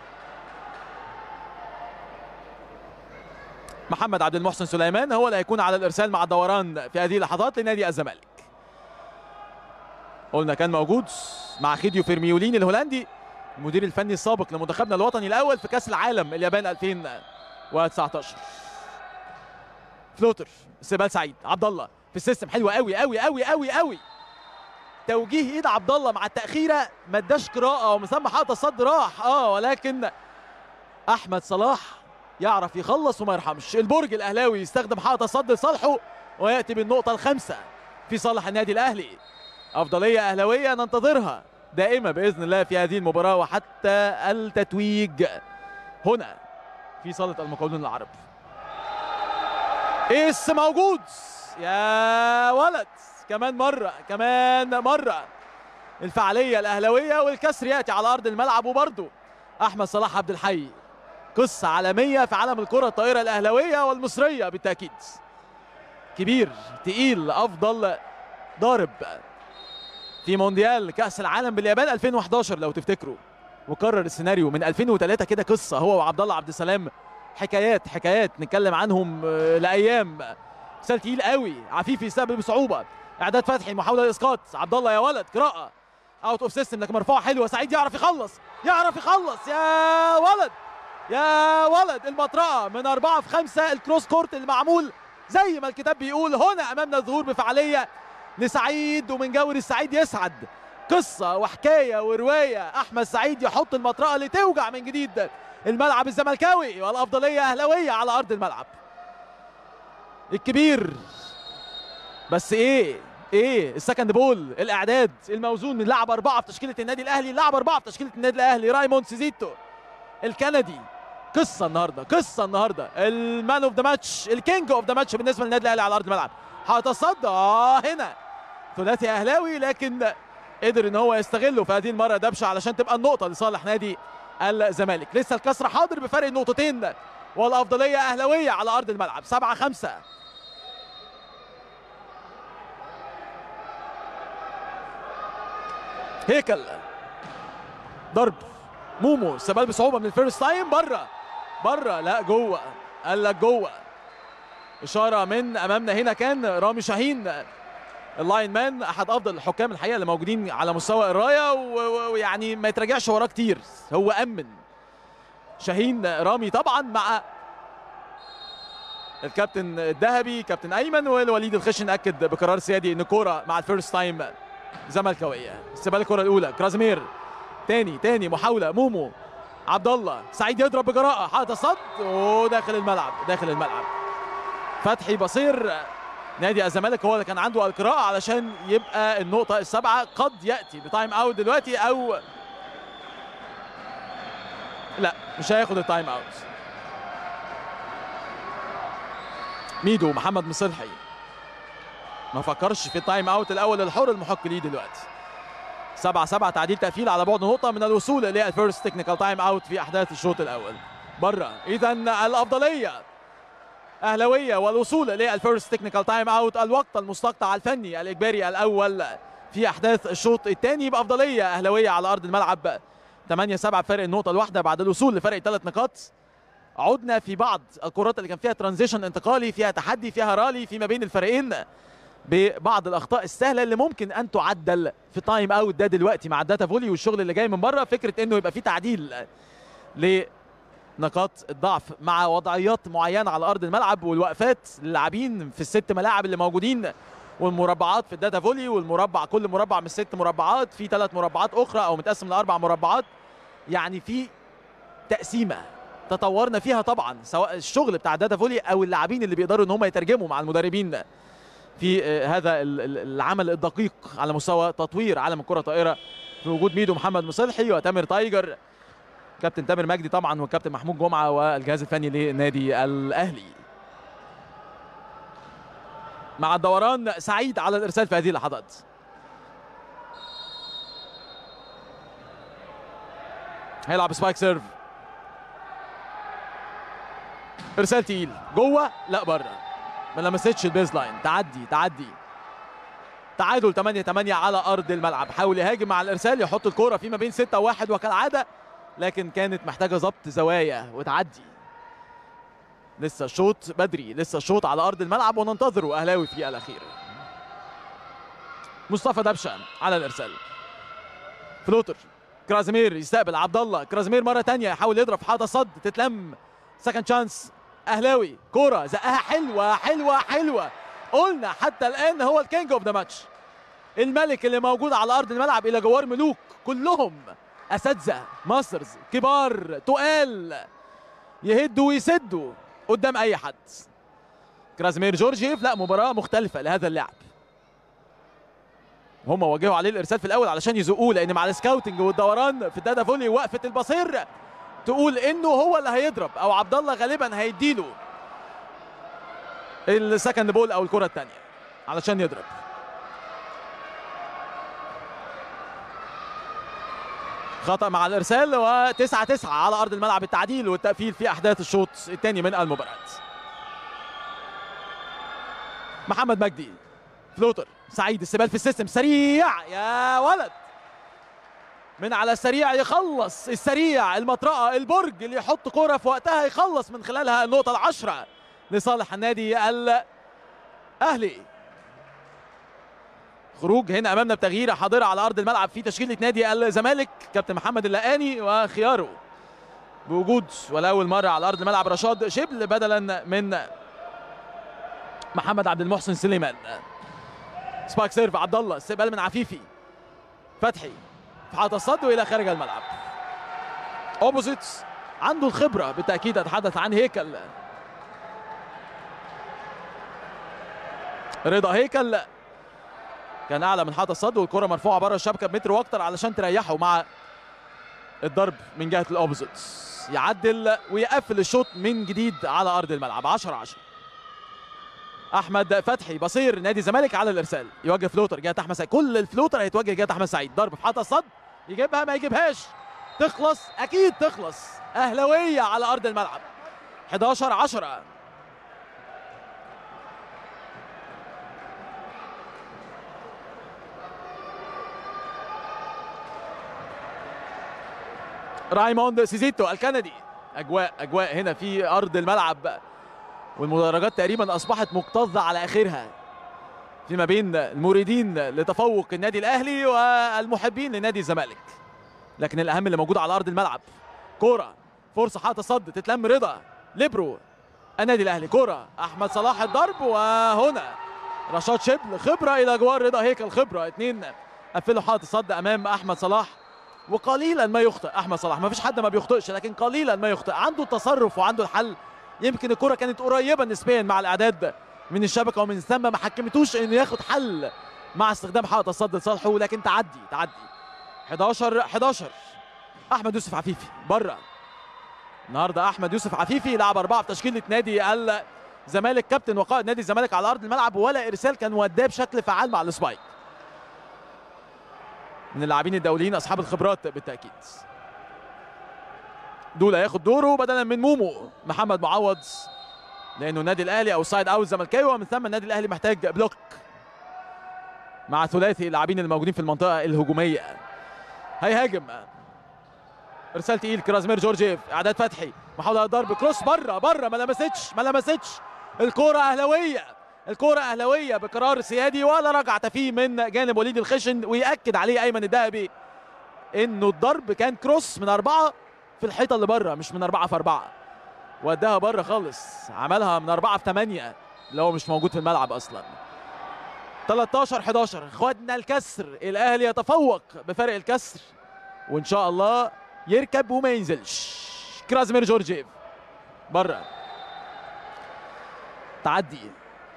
محمد عبد المحسن سليمان هو اللي هيكون على الارسال مع الدوران في هذه اللحظات لنادي الزمالك قلنا كان موجود مع خيديو فيرميولين الهولندي المدير الفني السابق لمنتخبنا الوطني الاول في كاس العالم اليابان 2019 فلوتر استقبال سعيد عبد الله في السيستم حلوه قوي قوي قوي قوي قوي توجيه ايد عبد الله مع التاخيره ما اداش قراءه ومسمى حاطط الصد راح اه ولكن احمد صلاح يعرف يخلص وما يرحمش البرج الاهلاوي يستخدم حاطط الصد لصالحه وياتي بالنقطه الخامسه في صالح النادي الاهلي افضليه اهلاويه ننتظرها دائمه باذن الله في هذه المباراه وحتى التتويج هنا في صاله المقاولون العرب ايس موجود يا ولد كمان مرة كمان مرة الفعالية الأهلوية والكسر يأتي على أرض الملعب وبرضه أحمد صلاح عبد الحي قصة عالمية في عالم الكرة الطائرة الأهلوية والمصرية بالتأكيد كبير تقيل أفضل ضارب في مونديال كأس العالم باليابان 2011 لو تفتكروا وكرر السيناريو من 2003 كده قصة هو وعبد الله عبد السلام حكايات حكايات نتكلم عنهم آه، لايام ارسال تقيل قوي عفيفي يستقبل بصعوبه اعداد فتحي محاوله للاسقاط عبد الله يا ولد قراءه اوت اوف سيستم لكن مرفوعه حلوه سعيد يعرف يخلص يعرف يخلص يا ولد يا ولد المطرقه من أربعة في خمسة الكروس كورت المعمول زي ما الكتاب بيقول هنا أمامنا الظهور بفعالية لسعيد ومن جور السعيد يسعد قصة وحكاية ورواية أحمد سعيد يحط المطرقة لتوجع من جديد الملعب الزملكاوي والأفضلية أهلاوية على أرض الملعب الكبير بس إيه ايه السكند بول الاعداد الموزون من لاعب اربعه في تشكيله النادي الاهلي لاعب اربعه في تشكيله النادي الاهلي رايموند سيزيتو الكندي قصه النهارده قصه النهارده المان اوف ذا ماتش الكينج اوف ذا ماتش بالنسبه للنادي الاهلي على ارض الملعب هتصدى آه هنا ثلاثي اهلاوي لكن قدر ان هو يستغله في هذه المره دبشه علشان تبقى النقطه لصالح نادي الزمالك لسه الكسر حاضر بفرق نقطتين والافضليه اهلاويه على ارض الملعب 7 5 هيكل ضرب مومو استقبال بصعوبه من الفيرست تايم بره بره لا جوه قال لك جوه اشاره من امامنا هنا كان رامي شاهين اللاين مان احد افضل الحكام الحقيقه اللي موجودين على مستوى الرايه ويعني ما يتراجعش وراه كتير هو امن شاهين رامي طبعا مع الكابتن الذهبي كابتن ايمن والوليد الخشن اكد بقرار سيادي ان كوره مع الفيرست تايم زملكاويه استقبال الكره الاولى كرازمير تاني تاني محاوله مومو عبد الله سعيد يضرب بجراءه حاطط صد وداخل الملعب داخل الملعب فتحي بصير نادي الزمالك هو اللي كان عنده القراءه علشان يبقى النقطه السابعه قد ياتي بتايم اوت دلوقتي او لا مش هياخد التايم اوت ميدو محمد مصلحي ما فكرش في التايم اوت الاول الحر المحق ليه دلوقتي 7 7 تعديل تقفيل على بعد نقطه من الوصول للفيرست تكنيكال تايم اوت في احداث الشوط الاول بره اذا الافضليه اهلاويه والوصول للفيرست تكنيكال تايم اوت الوقت المستقطع الفني الاجباري الاول في احداث الشوط الثاني بافضليه اهلاويه على ارض الملعب 8 7 فرق النقطه الواحده بعد الوصول لفرق ثلاث نقاط عدنا في بعض الكرات اللي كان فيها ترانزيشن انتقالي فيها تحدي فيها رالي فيما بين الفريقين ببعض الاخطاء السهله اللي ممكن ان تعدل في تايم اوت ده دلوقتي مع الداتا فولي والشغل اللي جاي من بره فكره انه يبقى في تعديل لنقاط الضعف مع وضعيات معينه على ارض الملعب والوقفات للاعبين في الست ملاعب اللي موجودين والمربعات في الداتا فولي والمربع كل مربع من ست مربعات في ثلاث مربعات اخرى او متقسم لاربع مربعات يعني في تقسيمه تطورنا فيها طبعا سواء الشغل بتاع الداتا فولي او اللاعبين اللي بيقدروا ان هم يترجموا مع المدربين في هذا العمل الدقيق على مستوى تطوير عالم الكره الطائره في وجود ميدو محمد مصلحي وتامر تايجر كابتن تامر مجدي طبعا والكابتن محمود جمعه والجهاز الفني للنادي الاهلي مع الدوران سعيد على الارسال في هذه اللحظات هيلعب سبايك سيرف ارسال تقيل جوه لا بره ما لمستش البيز لاين تعدي تعدي تعادل 8 8 على ارض الملعب حاول يهاجم مع الارسال يحط الكوره فيما بين 6 و1 وكالعاده لكن كانت محتاجه ضبط زوايا وتعدي لسه الشوط بدري لسه الشوط على ارض الملعب وننتظره اهلاوي في الاخير مصطفى دبشه على الارسال فلوتر كرازمير يستقبل عبد الله كرازمير مره ثانيه يحاول يضرب حاطه صد تتلم سكند شانس اهلاوي كوره زقها حلوه حلوه حلوه قلنا حتى الان هو الكينج اوف ذا ماتش الملك اللي موجود على ارض الملعب الى جوار ملوك كلهم اساتذه ماسترز كبار تقال يهدوا ويسدوا قدام اي حد كرازمير جورجيف لا مباراه مختلفه لهذا اللاعب هم واجهوا عليه الارسال في الاول علشان يزقوه لان مع السكاوتنج والدوران في الداتا فولي وقفه البصير تقول انه هو اللي هيضرب او عبد الله غالبا هيديله السكند بول او الكره الثانيه علشان يضرب خطا مع الارسال وتسعة تسعة على ارض الملعب التعديل والتقفيل في احداث الشوط الثاني من المباراه محمد مجدي فلوتر سعيد السبال في السيستم سريع يا ولد من على السريع يخلص السريع المطرقه البرج اللي يحط كوره في وقتها يخلص من خلالها النقطه العشره لصالح النادي الاهلي خروج هنا امامنا بتغييره حاضره على ارض الملعب في تشكيله نادي الزمالك كابتن محمد اللقاني وخياره بوجود ولاول مره على ارض الملعب رشاد شبل بدلا من محمد عبد المحسن سليمان سبايك سيرف عبد الله استقبال من عفيفي فتحي في حاطه الصد والى خارج الملعب اوبوزيتس عنده الخبره بالتاكيد اتحدث عن هيكل رضا هيكل كان اعلى من حاطه الصد والكره مرفوعه بره الشبكه بمتر واكتر علشان تريحه مع الضرب من جهه الاوبوزيتس يعدل ويقفل الشوط من جديد على ارض الملعب 10 10 احمد فتحي بصير نادي الزمالك على الارسال يوجه فلوتر جهه احمد سعيد كل الفلوتر هيتوجه جهه احمد سعيد ضرب في حاطه الصد يجيبها ما يجيبهاش تخلص اكيد تخلص اهلاويه على ارض الملعب 11 10 رايموند سيزيتو الكندي اجواء اجواء هنا في ارض الملعب والمدرجات تقريبا اصبحت مكتظه على اخرها فيما بين المريدين لتفوق النادي الاهلي والمحبين لنادي الزمالك لكن الاهم اللي موجود على ارض الملعب كوره فرصه حاطه صد تتلم رضا ليبرو النادي الاهلي كوره احمد صلاح الضرب وهنا رشاد شبل خبره الى جوار رضا هيكل خبره اثنين قفلوا حاطه صد امام احمد صلاح وقليلا ما يخطئ احمد صلاح ما فيش حد ما بيخطئش لكن قليلا ما يخطئ عنده التصرف وعنده الحل يمكن الكره كانت قريبه نسبيا مع الاعداد من الشبكه ومن ثم ما حكمتوش انه ياخد حل مع استخدام حائط الصد لصالحه لكن تعدي تعدي 11 11 احمد يوسف عفيفي بره النهارده احمد يوسف عفيفي لعب اربعه في تشكيله نادي الزمالك كابتن وقائد نادي الزمالك على ارض الملعب ولا ارسال كان وداه بشكل فعال مع السبايك من اللاعبين الدوليين اصحاب الخبرات بالتاكيد دول هياخد دوره بدلا من مومو محمد معوض لانه النادي الاهلي او سايد اوت زملكاوي ومن ثم النادي الاهلي محتاج بلوك مع ثلاثي اللاعبين الموجودين في المنطقه الهجوميه هيهاجم ارسال تقيل كرازمير جورجيف اعداد فتحي محاوله ضرب كروس بره بره ما لمستش ما لمستش الكوره اهلاويه الكرة أهلاوية بقرار سيادي ولا رجعة فيه من جانب وليد الخشن ويأكد عليه أيمن الذهبي إنه الضرب كان كروس من أربعة في الحيطة اللي بره مش من أربعة في أربعة وداها بره خالص عملها من أربعة في ثمانية اللي هو مش موجود في الملعب أصلا 13 11 خدنا الكسر الأهلي يتفوق بفرق الكسر وإن شاء الله يركب وما ينزلش كرازمير جورجيف بره تعدي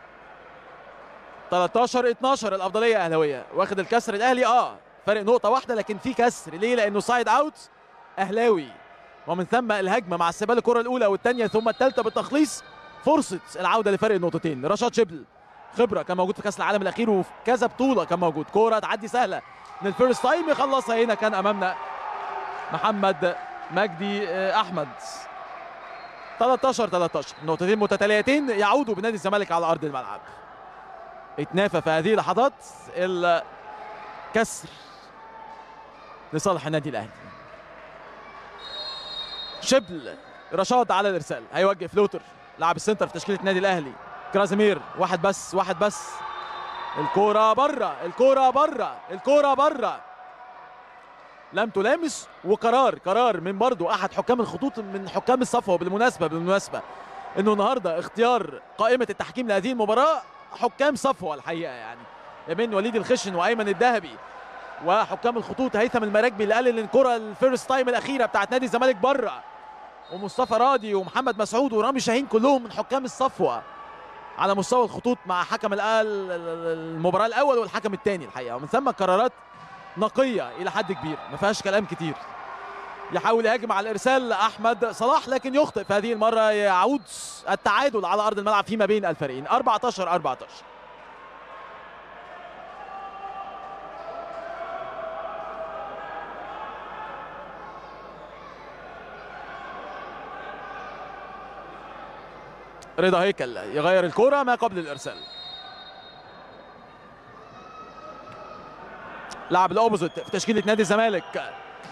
13 12 الافضليه اهلاويه واخد الكسر الاهلي اه فرق نقطه واحده لكن في كسر ليه لانه سايد اوت اهلاوي ومن ثم الهجمه مع استقبال الكره الاولى والثانيه ثم الثالثه بالتخليص فرصه العوده لفرق النقطتين رشاد شبل خبره كان موجود في كاس العالم الاخير وفي كذا بطوله كان موجود كوره تعدي سهله من الفيرست تايم يخلصها هنا كان امامنا محمد مجدي احمد 13 13 نقطتين متتاليتين يعودوا بنادي الزمالك على ارض الملعب اتنافى في هذه اللحظات الكسر لصالح النادي الاهلي شبل رشاد على الارسال هيوجه فلوتر لاعب السنتر في تشكيله النادي الاهلي كرازيمير واحد بس واحد بس الكوره بره الكوره بره الكوره بره لم تلامس وقرار قرار من برضو احد حكام الخطوط من حكام الصفوه بالمناسبه بالمناسبه انه النهارده اختيار قائمه التحكيم لهذه المباراه حكام صفوه الحقيقه يعني من وليد الخشن وايمن الذهبي وحكام الخطوط هيثم المراكبي اللي قال ان الكره الفيرست تايم الاخيره بتاعت نادي الزمالك بره ومصطفى راضي ومحمد مسعود ورامي شاهين كلهم من حكام الصفوه على مستوى الخطوط مع حكم المباراه الاول والحكم الثاني الحقيقه ومن ثم قرارات نقيه الى حد كبير ما فيهاش كلام كتير يحاول يهاجم على الارسال احمد صلاح لكن يخطئ في هذه المره يعود التعادل على ارض الملعب فيما بين الفريقين 14 14 رضا هيكل يغير الكرة ما قبل الارسال لعب الاوبوزيت في تشكيله نادي الزمالك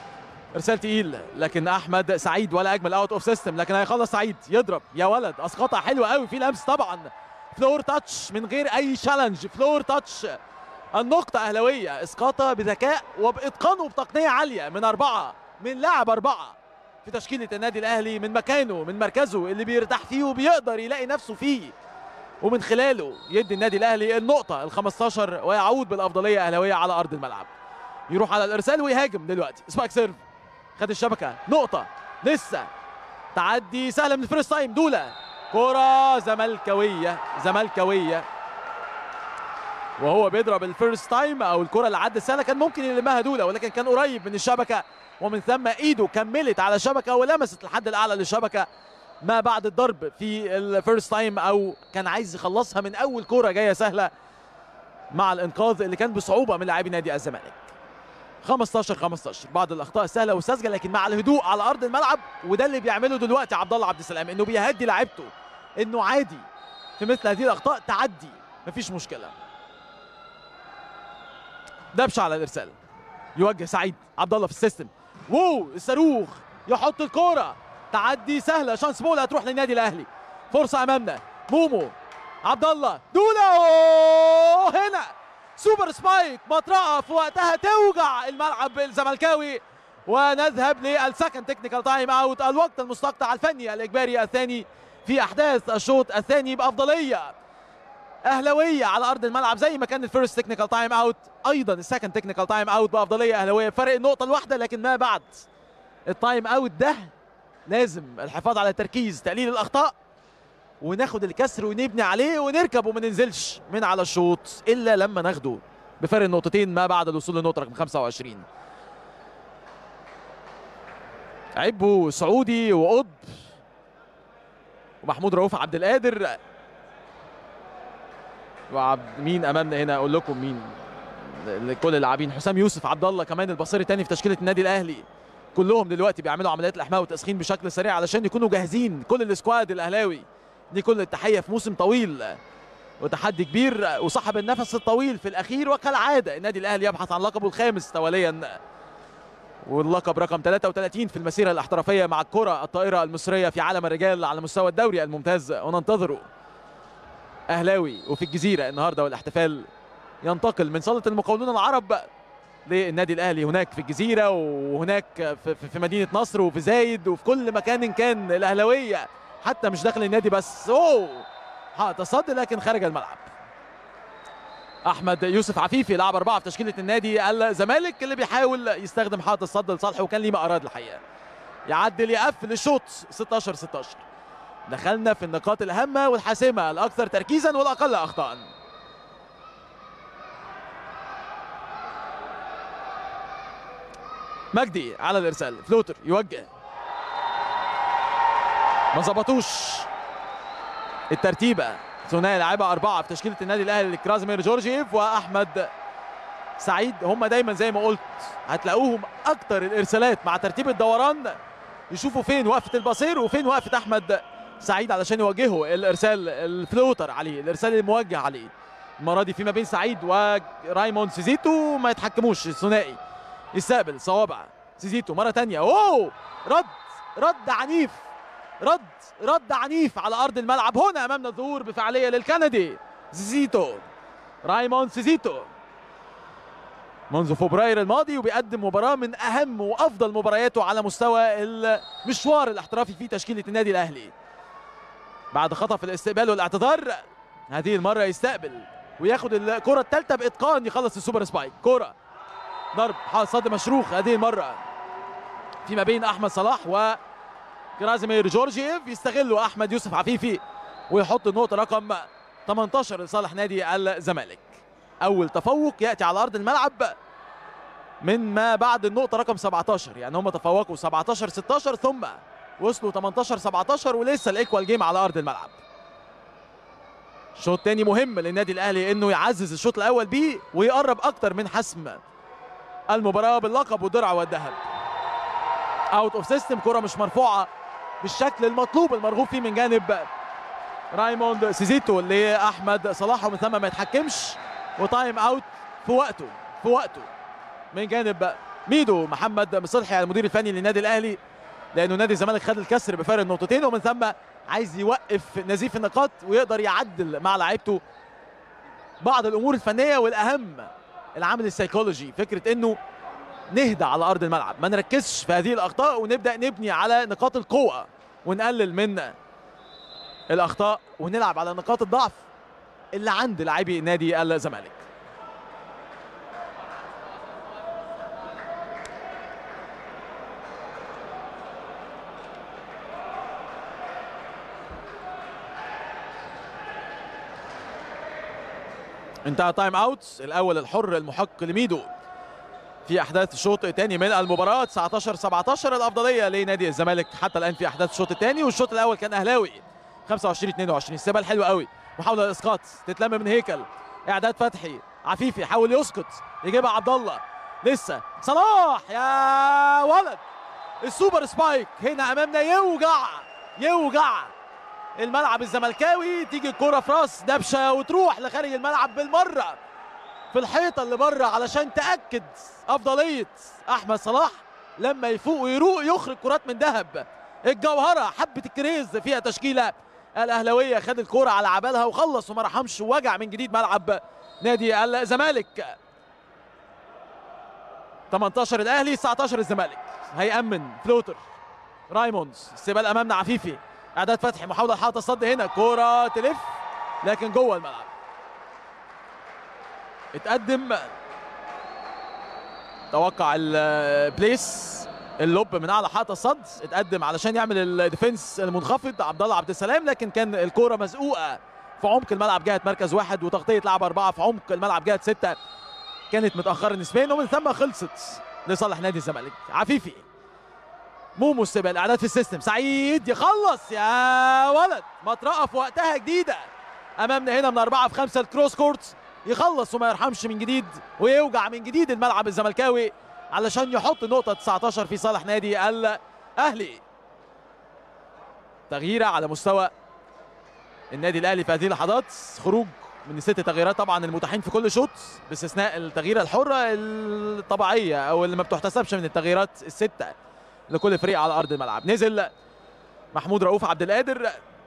ارسال تقيل لكن احمد سعيد ولا اجمل اوت اوف سيستم لكن هيخلص سعيد يضرب يا ولد اسقطها حلوه قوي في لمس طبعا فلور تاتش من غير اي تشالنج فلور تاتش النقطة أهلوية اسقاطها بذكاء وبإتقان وبتقنية عالية من أربعة من لاعب أربعة في تشكيلة النادي الأهلي من مكانه من مركزه اللي بيرتاح فيه وبيقدر يلاقي نفسه فيه ومن خلاله يدي النادي الأهلي النقطة ال 15 ويعود بالأفضلية أهلاوية على أرض الملعب يروح على الإرسال ويهاجم دلوقتي سبايك سيرف خد الشبكة نقطة لسه تعدي سهلة من الفيرست تايم دولة كرة زملكاوية زملكاوية وهو بيضرب الفيرست تايم او الكره اللي عدت سهله كان ممكن يلمها دوله ولكن كان قريب من الشبكه ومن ثم ايده كملت على الشبكه ولمست الحد الاعلى للشبكه ما بعد الضرب في الفيرست تايم او كان عايز يخلصها من اول كوره جايه سهله مع الانقاذ اللي كان بصعوبه من لاعبي نادي الزمالك 15 15 بعض الاخطاء السهله والساذجه لكن مع الهدوء على ارض الملعب وده اللي بيعمله دلوقتي عبد الله عبد السلام انه بيهدي لاعيبته انه عادي في مثل هذه الاخطاء تعدي مفيش مشكله دبش على الارسال يوجه سعيد عبد الله في السيستم وو الصاروخ يحط الكوره تعدي سهله شانس بول هتروح للنادي الاهلي فرصه امامنا مومو عبد الله دولا هنا سوبر سبايك مطرقه في وقتها توجع الملعب الزملكاوي ونذهب للسكند تكنيكال تايم اوت الوقت المستقطع الفني الاجباري الثاني في احداث الشوط الثاني بافضليه اهلاويه على ارض الملعب زي ما كان الفيرست تكنيكال تايم اوت ايضا السكند تكنيكال تايم اوت بافضليه اهلاويه فرق النقطه الواحده لكن ما بعد التايم اوت ده لازم الحفاظ على التركيز تقليل الاخطاء وناخد الكسر ونبني عليه ونركب وما ننزلش من على الشوط الا لما ناخده بفرق النقطتين ما بعد الوصول للنقطه رقم 25 عبو سعودي وقطب ومحمود رؤوف عبد القادر وعبد مين امامنا هنا اقول لكم مين لكل اللاعبين حسام يوسف عبد الله كمان البصير الثاني في تشكيله النادي الاهلي كلهم دلوقتي بيعملوا عمليات الاحماء والتسخين بشكل سريع علشان يكونوا جاهزين كل السكواد الاهلاوي دي كل التحيه في موسم طويل وتحدي كبير وصاحب النفس الطويل في الاخير وكالعاده النادي الاهلي يبحث عن لقبه الخامس تواليا واللقب رقم 33 في المسيره الاحترافيه مع الكره الطائره المصريه في عالم الرجال على مستوى الدوري الممتاز وننتظره اهلاوي وفي الجزيره النهارده والاحتفال ينتقل من صاله المقاولون العرب للنادي الاهلي هناك في الجزيره وهناك في, في مدينه نصر وفي زايد وفي كل مكان كان الاهلاويه حتى مش داخل النادي بس اوه تصدي لكن خارج الملعب احمد يوسف عفيفي لاعب اربعه في تشكيله النادي الزمالك اللي بيحاول يستخدم حائط الصد لصالحه وكان ليه ما اراد الحقيقه يعدل يقفل الشوط 16 16 دخلنا في النقاط الهامه والحاسمه الاكثر تركيزا والاقل اخطاء مجدي على الارسال فلوتر يوجه ما ظبطوش الترتيبه ثنائي لاعيبه اربعه في تشكيله النادي الاهلي كرازمير جورجيف واحمد سعيد هم دايما زي ما قلت هتلاقوهم اكتر الارسالات مع ترتيب الدوران يشوفوا فين وقفه البصير وفين وقفه احمد سعيد علشان يوجهوا الارسال الفلوتر عليه الارسال الموجه عليه المره دي فيما بين سعيد ورايموند سيزيتو ما يتحكموش الثنائي يستقبل صوابع سيزيتو مره ثانيه اوه رد رد عنيف رد رد عنيف على ارض الملعب هنا امامنا الظهور بفعاليه للكندي زيزيتو رايموند سيزيتو منذ فبراير الماضي وبيقدم مباراه من اهم وافضل مبارياته على مستوى المشوار الاحترافي في تشكيله النادي الاهلي بعد خطا في الاستقبال والاعتذار هذه المره يستقبل وياخد الكره الثالثه باتقان يخلص السوبر سبايك كره ضرب صد مشروخ هذه المره فيما بين احمد صلاح و كرازيمير جورجيف يستغله احمد يوسف عفيفي ويحط النقطه رقم 18 لصالح نادي الزمالك اول تفوق ياتي على ارض الملعب من ما بعد النقطه رقم 17 يعني هم تفوقوا 17 16 ثم وصلوا 18 17 ولسه الايكوال جيم على ارض الملعب شوط تاني مهم للنادي الاهلي انه يعزز الشوط الاول بيه ويقرب اكتر من حسم المباراه باللقب والدرع والذهب اوت اوف سيستم كره مش مرفوعه بالشكل المطلوب المرغوب فيه من جانب رايموند سيزيتو لاحمد صلاح ومن ثم ما يتحكمش وتايم اوت في وقته في وقته من جانب ميدو محمد مصلحي المدير الفني للنادي الاهلي لانه نادي الزمالك خد الكسر بفارق نقطتين ومن ثم عايز يوقف نزيف النقاط ويقدر يعدل مع لعيبته بعض الامور الفنيه والاهم العامل السيكولوجي فكره انه نهدى على ارض الملعب ما نركزش في هذه الاخطاء ونبدا نبني على نقاط القوه ونقلل من الاخطاء ونلعب على نقاط الضعف اللي عند لاعبي نادي الزمالك انتهى تايم اوت الاول الحر المحق لميدو في احداث الشوط الثاني من المباراه 19 17 الافضليه لنادي الزمالك حتى الان في احداث الشوط الثاني والشوط الاول كان اهلاوي 25 22 استقبال حلو قوي محاوله الاسقاط تتلم من هيكل اعداد فتحي عفيفي حاول يسقط يجيبها عبد الله لسه صلاح يا ولد السوبر سبايك هنا امامنا يوجع يوجع الملعب الزملكاوي تيجي الكرة في راس دبشه وتروح لخارج الملعب بالمره في الحيطه اللي بره علشان تاكد افضليه احمد صلاح لما يفوق ويروق يخرج كرات من ذهب الجوهره حبه الكريز فيها تشكيله الاهلاويه خد الكرة على عبالها وخلص وما رحمش ووجع من جديد ملعب نادي الزمالك 18 الاهلي 19 الزمالك هيأمن فلوتر رايموندز استقبال امامنا عفيفي اعداد فتحي محاوله حاطه الصد هنا كوره تلف لكن جوه الملعب اتقدم توقع البليس اللوب من اعلى حاطه الصد اتقدم علشان يعمل الديفنس المنخفض عبد الله عبد السلام لكن كان الكوره مزقوقه في عمق الملعب جهه مركز واحد وتغطيه لعب اربعه في عمق الملعب جهه سته كانت متاخره نسبيا ومن ثم خلصت لصالح نادي الزمالك عفيفي مومو استقبال اعداد في السيستم سعيد يخلص يا ولد مطرقه في وقتها جديده امامنا هنا من اربعه في خمسه الكروس كورت يخلص وما يرحمش من جديد ويوجع من جديد الملعب الزملكاوي علشان يحط نقطه 19 في صالح نادي الاهلي تغييره على مستوى النادي الاهلي في هذه اللحظات خروج من الست تغييرات طبعا المتاحين في كل شوط باستثناء التغييره الحره الطبيعيه او اللي ما بتحتسبش من التغييرات السته لكل فريق على ارض الملعب نزل محمود رؤوف عبد القادر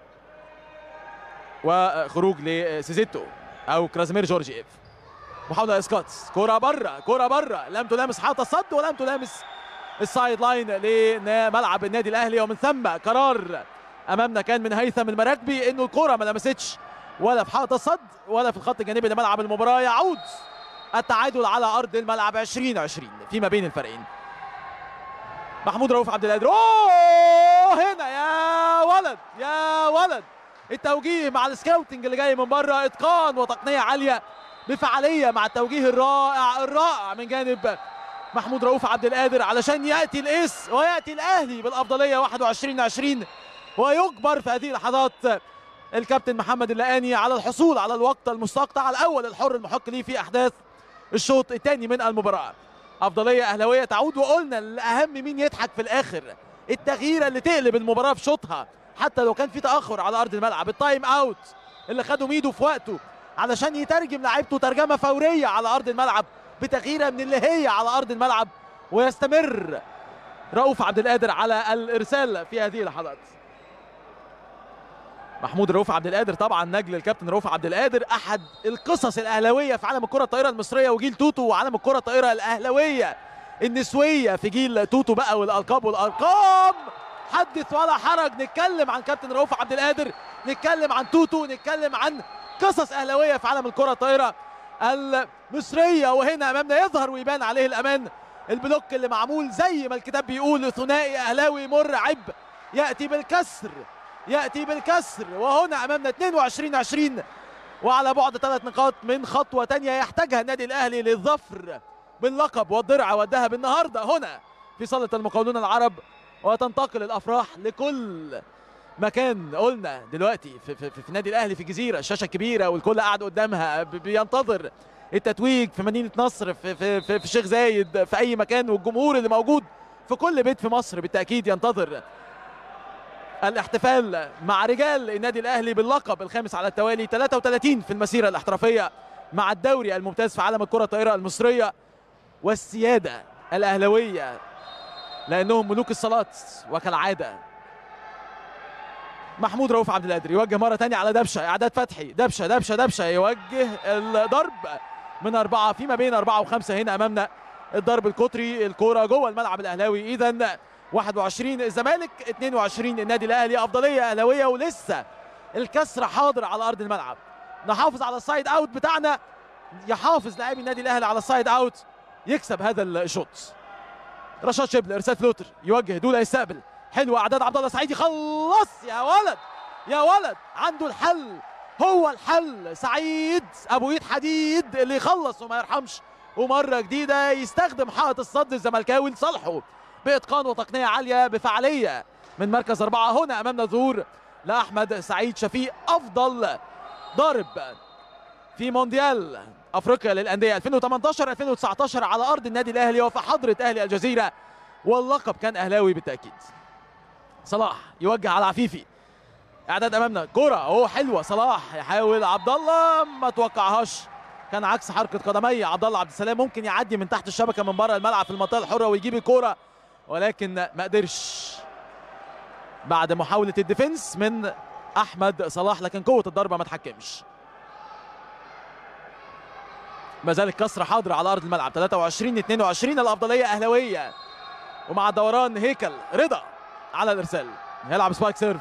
وخروج لسيزيتو او كرازيمير جورجيف محاولة اسقاط كرة بره كرة بره لم تلامس حاطة الصد ولم تلامس السايد لاين لملعب النادي الاهلي ومن ثم قرار امامنا كان من هيثم المراكبي انه الكرة ما لمستش ولا في حائط الصد ولا في الخط الجانبي لملعب المباراة يعود التعادل على ارض الملعب 20 20 فيما بين الفريقين محمود رؤوف عبد القادر اوه هنا يا ولد يا ولد التوجيه مع السكاوتنج اللي جاي من بره اتقان وتقنيه عاليه بفعاليه مع التوجيه الرائع الرائع من جانب محمود رؤوف عبد القادر علشان ياتي الاس وياتي الاهلي بالافضليه 21 20 ويجبر في هذه اللحظات الكابتن محمد اللقاني على الحصول على الوقت المستقطع الاول الحر المحق ليه في احداث الشوط الثاني من المباراه افضليه اهلاويه تعود وقلنا الاهم مين يضحك في الاخر التغييره اللي تقلب المباراه في شوطها حتى لو كان في تاخر على ارض الملعب التايم اوت اللي خده ميدو في وقته علشان يترجم لعيبته ترجمه فوريه على ارض الملعب بتغييره من اللي هي على ارض الملعب ويستمر رؤوف عبد القادر على الارسال في هذه اللحظات محمود رؤوف عبد القادر طبعا نجل الكابتن رؤوف عبد القادر احد القصص الاهلاويه في عالم الكره الطائره المصريه وجيل توتو وعالم الكره الطائره الاهلاويه النسويه في جيل توتو بقى والالقاب والارقام حدث ولا حرج نتكلم عن كابتن رؤوف عبد القادر نتكلم عن توتو نتكلم عن قصص اهلاويه في عالم الكره الطائره المصريه وهنا امامنا يظهر ويبان عليه الامان البلوك اللي معمول زي ما الكتاب بيقول ثنائي اهلاوي مرعب ياتي بالكسر ياتي بالكسر وهنا امامنا 22 20 وعلى بعد ثلاث نقاط من خطوه ثانيه يحتاجها النادي الاهلي للظفر باللقب والدرع والذهب النهارده هنا في صاله المقاولون العرب وتنتقل الافراح لكل مكان قلنا دلوقتي في, في, في النادي الاهلي في الجزيره الشاشه الكبيره والكل قاعد قدامها بينتظر التتويج في مدينه نصر في في في, في شيخ زايد في اي مكان والجمهور اللي موجود في كل بيت في مصر بالتاكيد ينتظر الاحتفال مع رجال النادي الاهلي باللقب الخامس على التوالي 33 في المسيره الاحترافيه مع الدوري الممتاز في عالم الكره الطائره المصريه والسياده الاهلاويه لانهم ملوك الصلاه وكالعاده محمود رؤوف عبد القادر يوجه مره ثانيه على دبشه اعداد فتحي دبشه دبشه دبشه يوجه الضرب من اربعه فيما بين اربعه وخمسه هنا امامنا الضرب القطري الكوره جوه الملعب الاهلاوي اذا 21 الزمالك 22 النادي الاهلي افضليه اهلاويه ولسه الكسر حاضر على ارض الملعب نحافظ على السايد اوت بتاعنا يحافظ لاعبي النادي الاهلي على السايد اوت يكسب هذا الشوط رشاد شبل ارسال فلوتر يوجه دولا يستقبل حلوه اعداد عبد الله سعيد يخلص يا ولد يا ولد عنده الحل هو الحل سعيد ابو ايد حديد اللي يخلص وما يرحمش ومره جديده يستخدم حائط الصد الزملكاوي لصالحه باتقان وتقنيه عاليه بفعاليه من مركز اربعه هنا امامنا ظهور لاحمد سعيد شفيق افضل ضارب في مونديال افريقيا للانديه 2018 2019 على ارض النادي الاهلي وفي حضره اهلي الجزيره واللقب كان اهلاوي بالتاكيد صلاح يوجه على عفيفي اعداد امامنا كرة اهو حلوه صلاح يحاول عبد الله ما توقعهاش كان عكس حركه قدمي عبد الله عبد السلام ممكن يعدي من تحت الشبكه من بره الملعب في المنطقه الحره ويجيب الكوره ولكن ما قدرش بعد محاوله الديفنس من احمد صلاح لكن قوه الضربه ما تحكمش ما زال الكسر حاضر على ارض الملعب 23 22 الافضليه اهلاويه ومع دوران هيكل رضا على الارسال هيلعب سبايك سيرف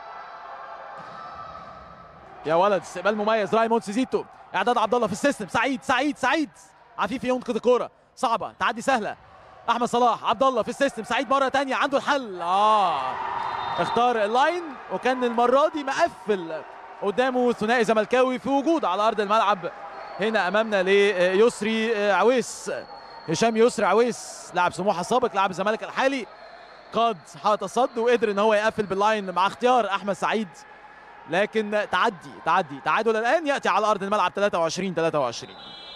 يا ولد استقبال مميز رايموند سيزيتو اعداد عبد الله في السيستم سعيد سعيد سعيد عفيفي ينقذ الكوره صعبه تعدي سهله احمد صلاح عبد الله في السيستم سعيد مره ثانيه عنده الحل اه اختار اللاين وكان المره دي مقفل قدامه ثنائي زملكاوي في وجود على ارض الملعب هنا امامنا ليسري عويس هشام يسري عويس لاعب سموحه السابق لاعب الزمالك الحالي قاد حائط الصد وقدر ان هو يقفل باللاين مع اختيار احمد سعيد لكن تعدي تعدي تعادل الان ياتي على ارض الملعب 23 23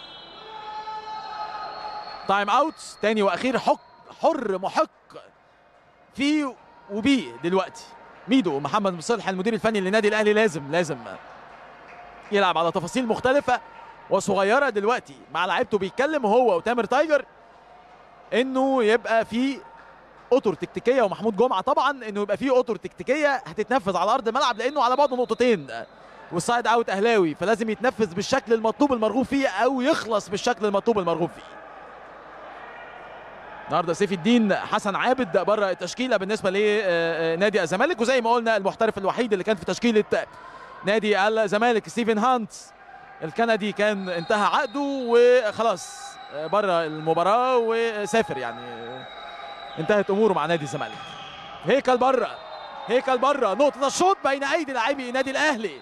تايم اوت تاني واخير حق حر محق في وبي دلوقتي ميدو محمد مصلح المدير الفني للنادي الاهلي لازم لازم يلعب على تفاصيل مختلفه وصغيره دلوقتي مع لعيبته بيتكلم هو وتامر تايجر انه يبقى في اطر تكتيكيه ومحمود جمعه طبعا انه يبقى في اطر تكتيكيه هتتنفذ على ارض الملعب لانه على بعده نقطتين والسايد اوت اهلاوي فلازم يتنفذ بالشكل المطلوب المرغوب فيه او يخلص بالشكل المطلوب المرغوب فيه النهارده سيف الدين حسن عابد بره التشكيله بالنسبه لنادي الزمالك وزي ما قلنا المحترف الوحيد اللي كان في تشكيله نادي الزمالك ستيفن هانت الكندي كان انتهى عقده وخلاص بره المباراه وسافر يعني انتهت اموره مع نادي الزمالك هيكل بره هيكل بره نقطه الشوط بين ايدي لاعبي نادي الاهلي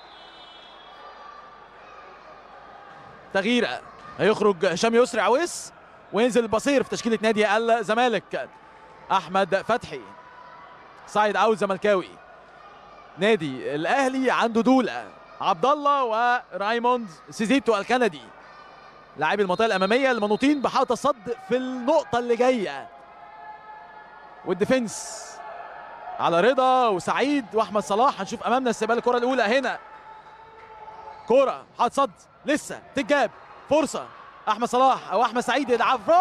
تغيير هيخرج هشام يسري عويس وينزل البصير في تشكيله نادي الزمالك احمد فتحي سايد اوت زملكاوي نادي الاهلي عنده دوله عبد الله ورايموند سيزيتو الكندي لاعبي المنطقه الاماميه المنوطين بحائط الصد في النقطه اللي جايه والديفنس على رضا وسعيد واحمد صلاح هنشوف امامنا استقبال الكره الاولى هنا كره حاط صد لسه تتجاب فرصه احمد صلاح او احمد سعيد يلعب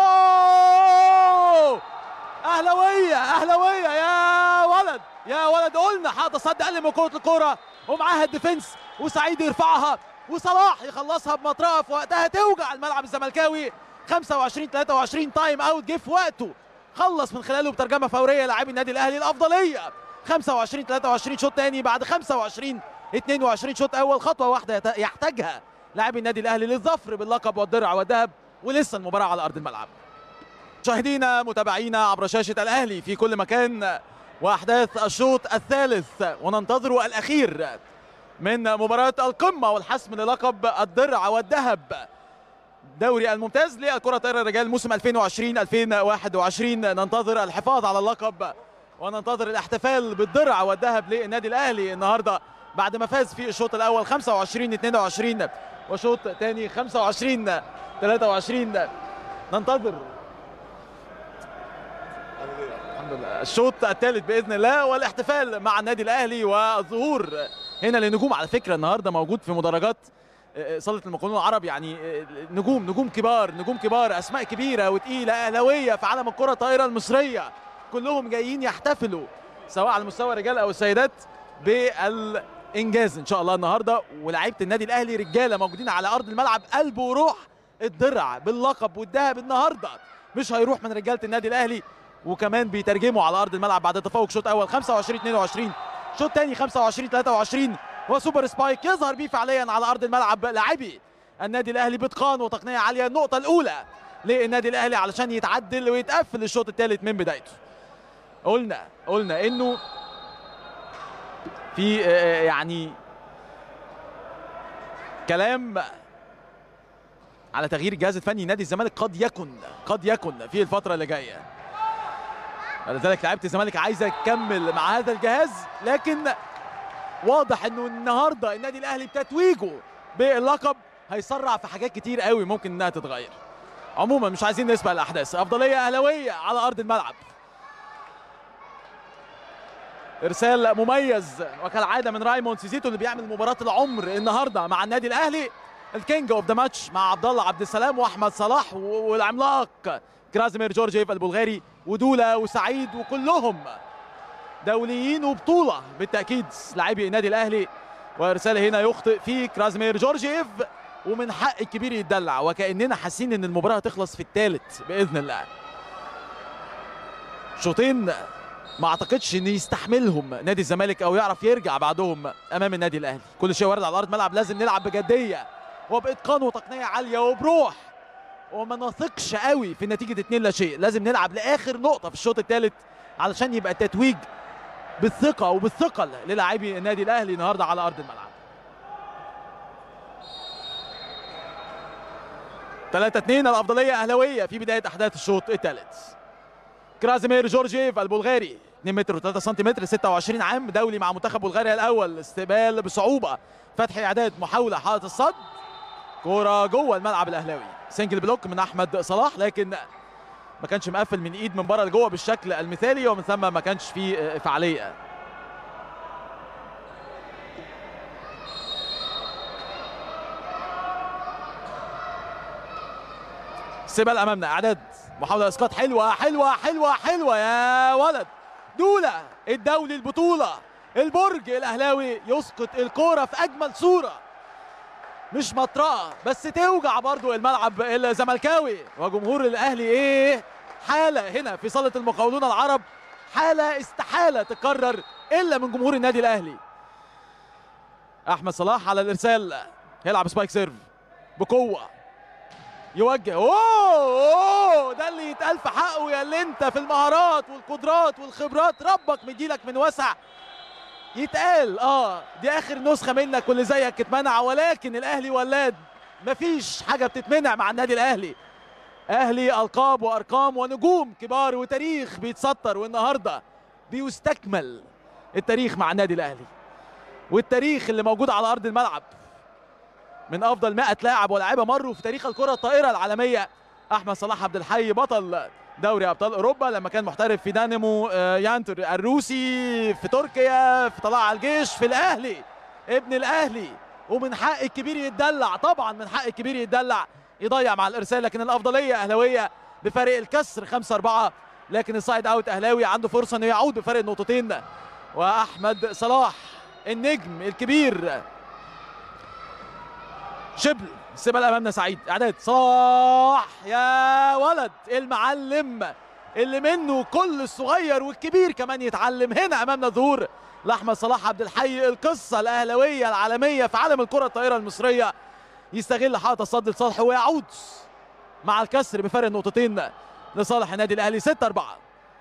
اهلاويه اهلاويه يا ولد يا ولد قلنا حاط صد اقل من كره الكره ومعاها الديفنس وسعيد يرفعها وصلاح يخلصها بمطرقه في وقتها توجع الملعب الزملكاوي 25 23 تايم اوت جه في وقته خلص من خلاله بترجمه فوريه لاعبي النادي الاهلي الافضليه 25 23 شوط ثاني بعد 25 22 شوط اول خطوه واحده يحتاجها لاعبي النادي الاهلي للظفر باللقب والدرع والذهب ولسه المباراه على ارض الملعب مشاهدينا متابعينا عبر شاشه الاهلي في كل مكان واحداث الشوط الثالث وننتظر الاخير من مباراه القمه والحسم للقب الدرع والذهب دوري الممتاز للكرة طائرة الرجال موسم 2020 2021 ننتظر الحفاظ على اللقب وننتظر الاحتفال بالدرع والذهب للنادي الاهلي النهارده بعد ما فاز في الشوط الاول 25 22 وشوط ثاني 25 23 ننتظر الحمد لله الشوط الثالث باذن الله والاحتفال مع النادي الاهلي والظهور هنا للنجوم على فكره النهارده موجود في مدرجات آه، صاله المقاولون العرب يعني آه، نجوم نجوم كبار نجوم كبار اسماء كبيره وتقيله اهلاويه في عالم الكره الطائره المصريه كلهم جايين يحتفلوا سواء على مستوى الرجال او السيدات بالانجاز ان شاء الله النهارده ولاعيبه النادي الاهلي رجاله موجودين على ارض الملعب قلب وروح الدرع باللقب والذهب النهارده مش هيروح من رجاله النادي الاهلي وكمان بيترجموا على ارض الملعب بعد تفوق شوط اول 25 22 شوط ثاني 25 23 وسوبر سبايك يظهر بيه فعليا على ارض الملعب لاعبي النادي الاهلي باتقان وتقنيه عاليه النقطه الاولى للنادي الاهلي علشان يتعدل ويتقفل الشوط الثالث من بدايته قلنا قلنا انه في آه، يعني كلام على تغيير الجهاز الفني نادي الزمالك قد يكن قد يكن في الفتره اللي جايه لذلك لعيبه الزمالك عايزه تكمل مع هذا الجهاز لكن واضح انه النهارده النادي الاهلي بتتويجه باللقب هيسرع في حاجات كتير قوي ممكن انها تتغير عموما مش عايزين نسبق الاحداث افضليه اهلاويه على ارض الملعب ارسال مميز وكالعاده من رايموند سيزيتو اللي بيعمل مباراه العمر النهارده مع النادي الاهلي الكينج اوف ذا ماتش مع عبد الله عبد السلام واحمد صلاح والعملاق كرازيمير جورجيف البلغاري ودولا وسعيد وكلهم دوليين وبطوله بالتاكيد لاعبي النادي الاهلي وارسال هنا يخطئ فيه كرازيمير جورجيف ومن حق الكبير يتدلع وكاننا حاسين ان المباراه هتخلص في الثالث باذن الله شوطين ما اعتقدش ان يستحملهم نادي الزمالك او يعرف يرجع بعدهم امام النادي الاهلي كل شيء وارد على ارض الملعب لازم نلعب بجديه وباتقان وتقنيه عاليه وبروح وما نثقش قوي في نتيجه 2 لا شيء لازم نلعب لاخر نقطه في الشوط الثالث علشان يبقى التتويج بالثقه وبالثقل للاعبي النادي الاهلي النهارده على ارض الملعب 3 2 الافضليه اهلاويه في بدايه احداث الشوط الثالث كرازيمير جورجيف البلغاري 2 متر و3 سنتيمتر 26 عام دولي مع منتخب بلغاريا الاول استقبال بصعوبه فتح اعداد محاوله حائط الصد كوره جوه الملعب الاهلاوي سنجل بلوك من احمد صلاح لكن ما كانش مقفل من ايد من بره لجوه بالشكل المثالي ومن ثم ما كانش فيه فعاليه سيبال امامنا اعداد محاوله اسقاط حلوه حلوه حلوه حلوه يا ولد دوله الدولي البطوله البرج الاهلاوي يسقط الكوره في اجمل صوره مش مطرقه بس توجع برضو الملعب الزملكاوي وجمهور الاهلي ايه حاله هنا في صاله المقاولون العرب حاله استحاله تتكرر الا من جمهور النادي الاهلي احمد صلاح على الارسال يلعب سبايك سيرف بقوه يوجه اوه اوه ده اللي يتقال في حقه يا اللي انت في المهارات والقدرات والخبرات ربك مديلك من وسع يتقال اه دي اخر نسخه منك واللي زيك اتمنع ولكن الاهلي ولاد مفيش حاجه بتتمنع مع النادي الاهلي اهلي القاب وارقام ونجوم كبار وتاريخ بيتسطر والنهارده بيستكمل التاريخ مع النادي الاهلي والتاريخ اللي موجود على ارض الملعب من افضل 100 لاعب ولاعيبه مروا في تاريخ الكره الطائره العالميه احمد صلاح عبد الحي بطل دوري ابطال اوروبا لما كان محترف في دانيمو يانتر الروسي في تركيا في طلائع الجيش في الاهلي ابن الاهلي ومن حق الكبير يتدلع طبعا من حق الكبير يتدلع يضيع مع الارسال لكن الافضليه اهلاويه بفارق الكسر 5 4 لكن السايد اوت اهلاوي عنده فرصه انه يعود بفارق نقطتين واحمد صلاح النجم الكبير شبل سيبها امامنا سعيد اعداد صلاح يا ولد المعلم اللي منه كل الصغير والكبير كمان يتعلم هنا امامنا ظهور لاحمد صلاح عبد الحي القصه الاهلاويه العالميه في عالم الكره الطائره المصريه يستغل حائط الصد لصالحه ويعود مع الكسر بفرق نقطتين لصالح النادي الاهلي 6 4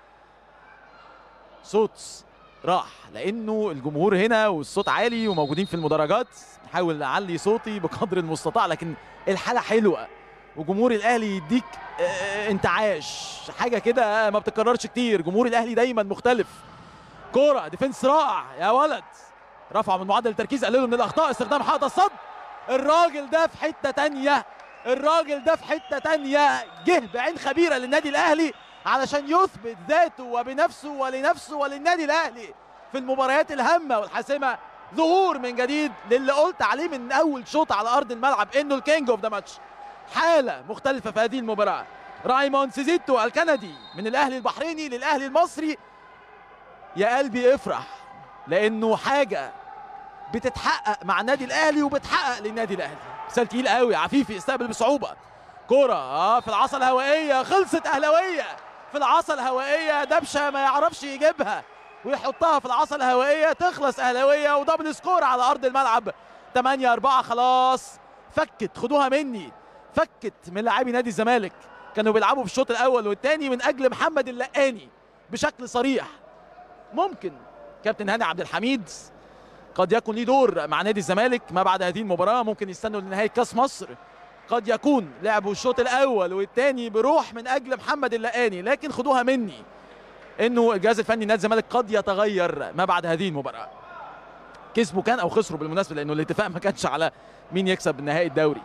صوت راح لانه الجمهور هنا والصوت عالي وموجودين في المدرجات نحاول نعلي صوتي بقدر المستطاع لكن الحاله حلوه وجمهور الاهلي يديك اه انتعاش حاجه كده ما بتكررش كتير جمهور الاهلي دايما مختلف كوره ديفنس رائع يا ولد رفع من معدل التركيز قللوا من الاخطاء استخدام حائط الصد الراجل ده في حته تانية الراجل ده في حته تانية جه بعين خبيره للنادي الاهلي علشان يثبت ذاته وبنفسه ولنفسه وللنادي الاهلي في المباريات الهامه والحاسمه ظهور من جديد للي قلت عليه من اول شوط على ارض الملعب انه الكينج اوف ذا ماتش حاله مختلفه في هذه المباراه رايمون سيزيتو الكندي من الاهلي البحريني للاهلي المصري يا قلبي افرح لانه حاجه بتتحقق مع النادي الاهلي وبتحقق للنادي الاهلي مثال تقيل قوي عفيفي استقبل بصعوبه كرة اه في العصا الهوائية خلصت أهلاوية في العصا الهوائية دبشة ما يعرفش يجيبها ويحطها في العصا الهوائية تخلص أهلاوية ودبل سكور على أرض الملعب 8 4 خلاص فكت خدوها مني فكت من لاعبي نادي الزمالك كانوا بيلعبوا في الشوط الأول والثاني من أجل محمد اللقاني بشكل صريح ممكن كابتن هاني عبد الحميد قد يكون ليه دور مع نادي الزمالك ما بعد هذه المباراة ممكن يستنوا لنهاية كأس مصر قد يكون لعبوا الشوط الاول والثاني بروح من اجل محمد اللقاني لكن خدوها مني انه الجهاز الفني نادي الزمالك قد يتغير ما بعد هذه المباراه كسبوا كان او خسروا بالمناسبه لانه الاتفاق ما كانش على مين يكسب نهائي الدوري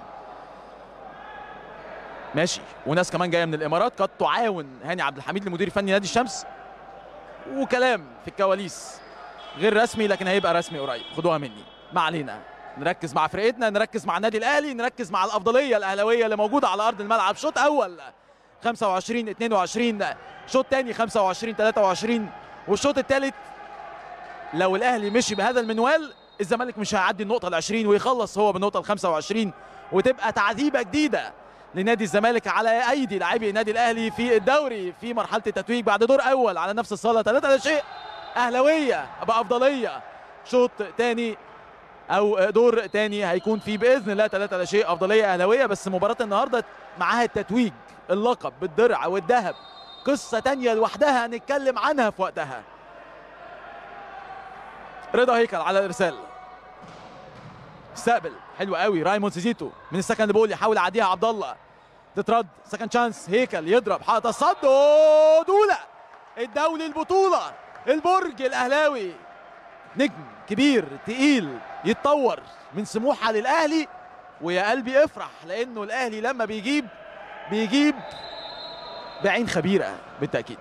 ماشي وناس كمان جايه من الامارات قد تعاون هاني عبد الحميد المدير الفني نادي الشمس وكلام في الكواليس غير رسمي لكن هيبقى رسمي قريب خدوها مني ما علينا نركز مع فرقتنا نركز مع النادي الاهلي نركز مع الافضليه الاهلاويه اللي موجوده على ارض الملعب شوط اول 25 22 شوط ثاني 25 23 والشوط الثالث لو الاهلي مشي بهذا المنوال الزمالك مش هيعدي النقطه ال 20 ويخلص هو بالنقطه ال 25 وتبقى تعذيبه جديده لنادي الزمالك على ايدي لاعبي النادي الاهلي في الدوري في مرحله التتويج بعد دور اول على نفس الصاله 3 لا شيء اهلاويه بافضليه شوط ثاني او دور تاني هيكون فيه باذن الله ثلاثة لا شيء افضليه اهلاويه بس مباراه النهارده معاها التتويج اللقب بالدرع والذهب قصه تانية لوحدها هنتكلم عنها في وقتها رضا هيكل على الارسال استقبل حلو قوي رايمون سيزيتو من السكند بول يحاول يعديها عبد الله تترد سكند شانس هيكل يضرب حاطط الصد دوله الدولي البطوله البرج الاهلاوي نجم كبير تقيل يتطور من سموحه للاهلي ويا قلبي افرح لانه الاهلي لما بيجيب بيجيب بعين خبيره بالتاكيد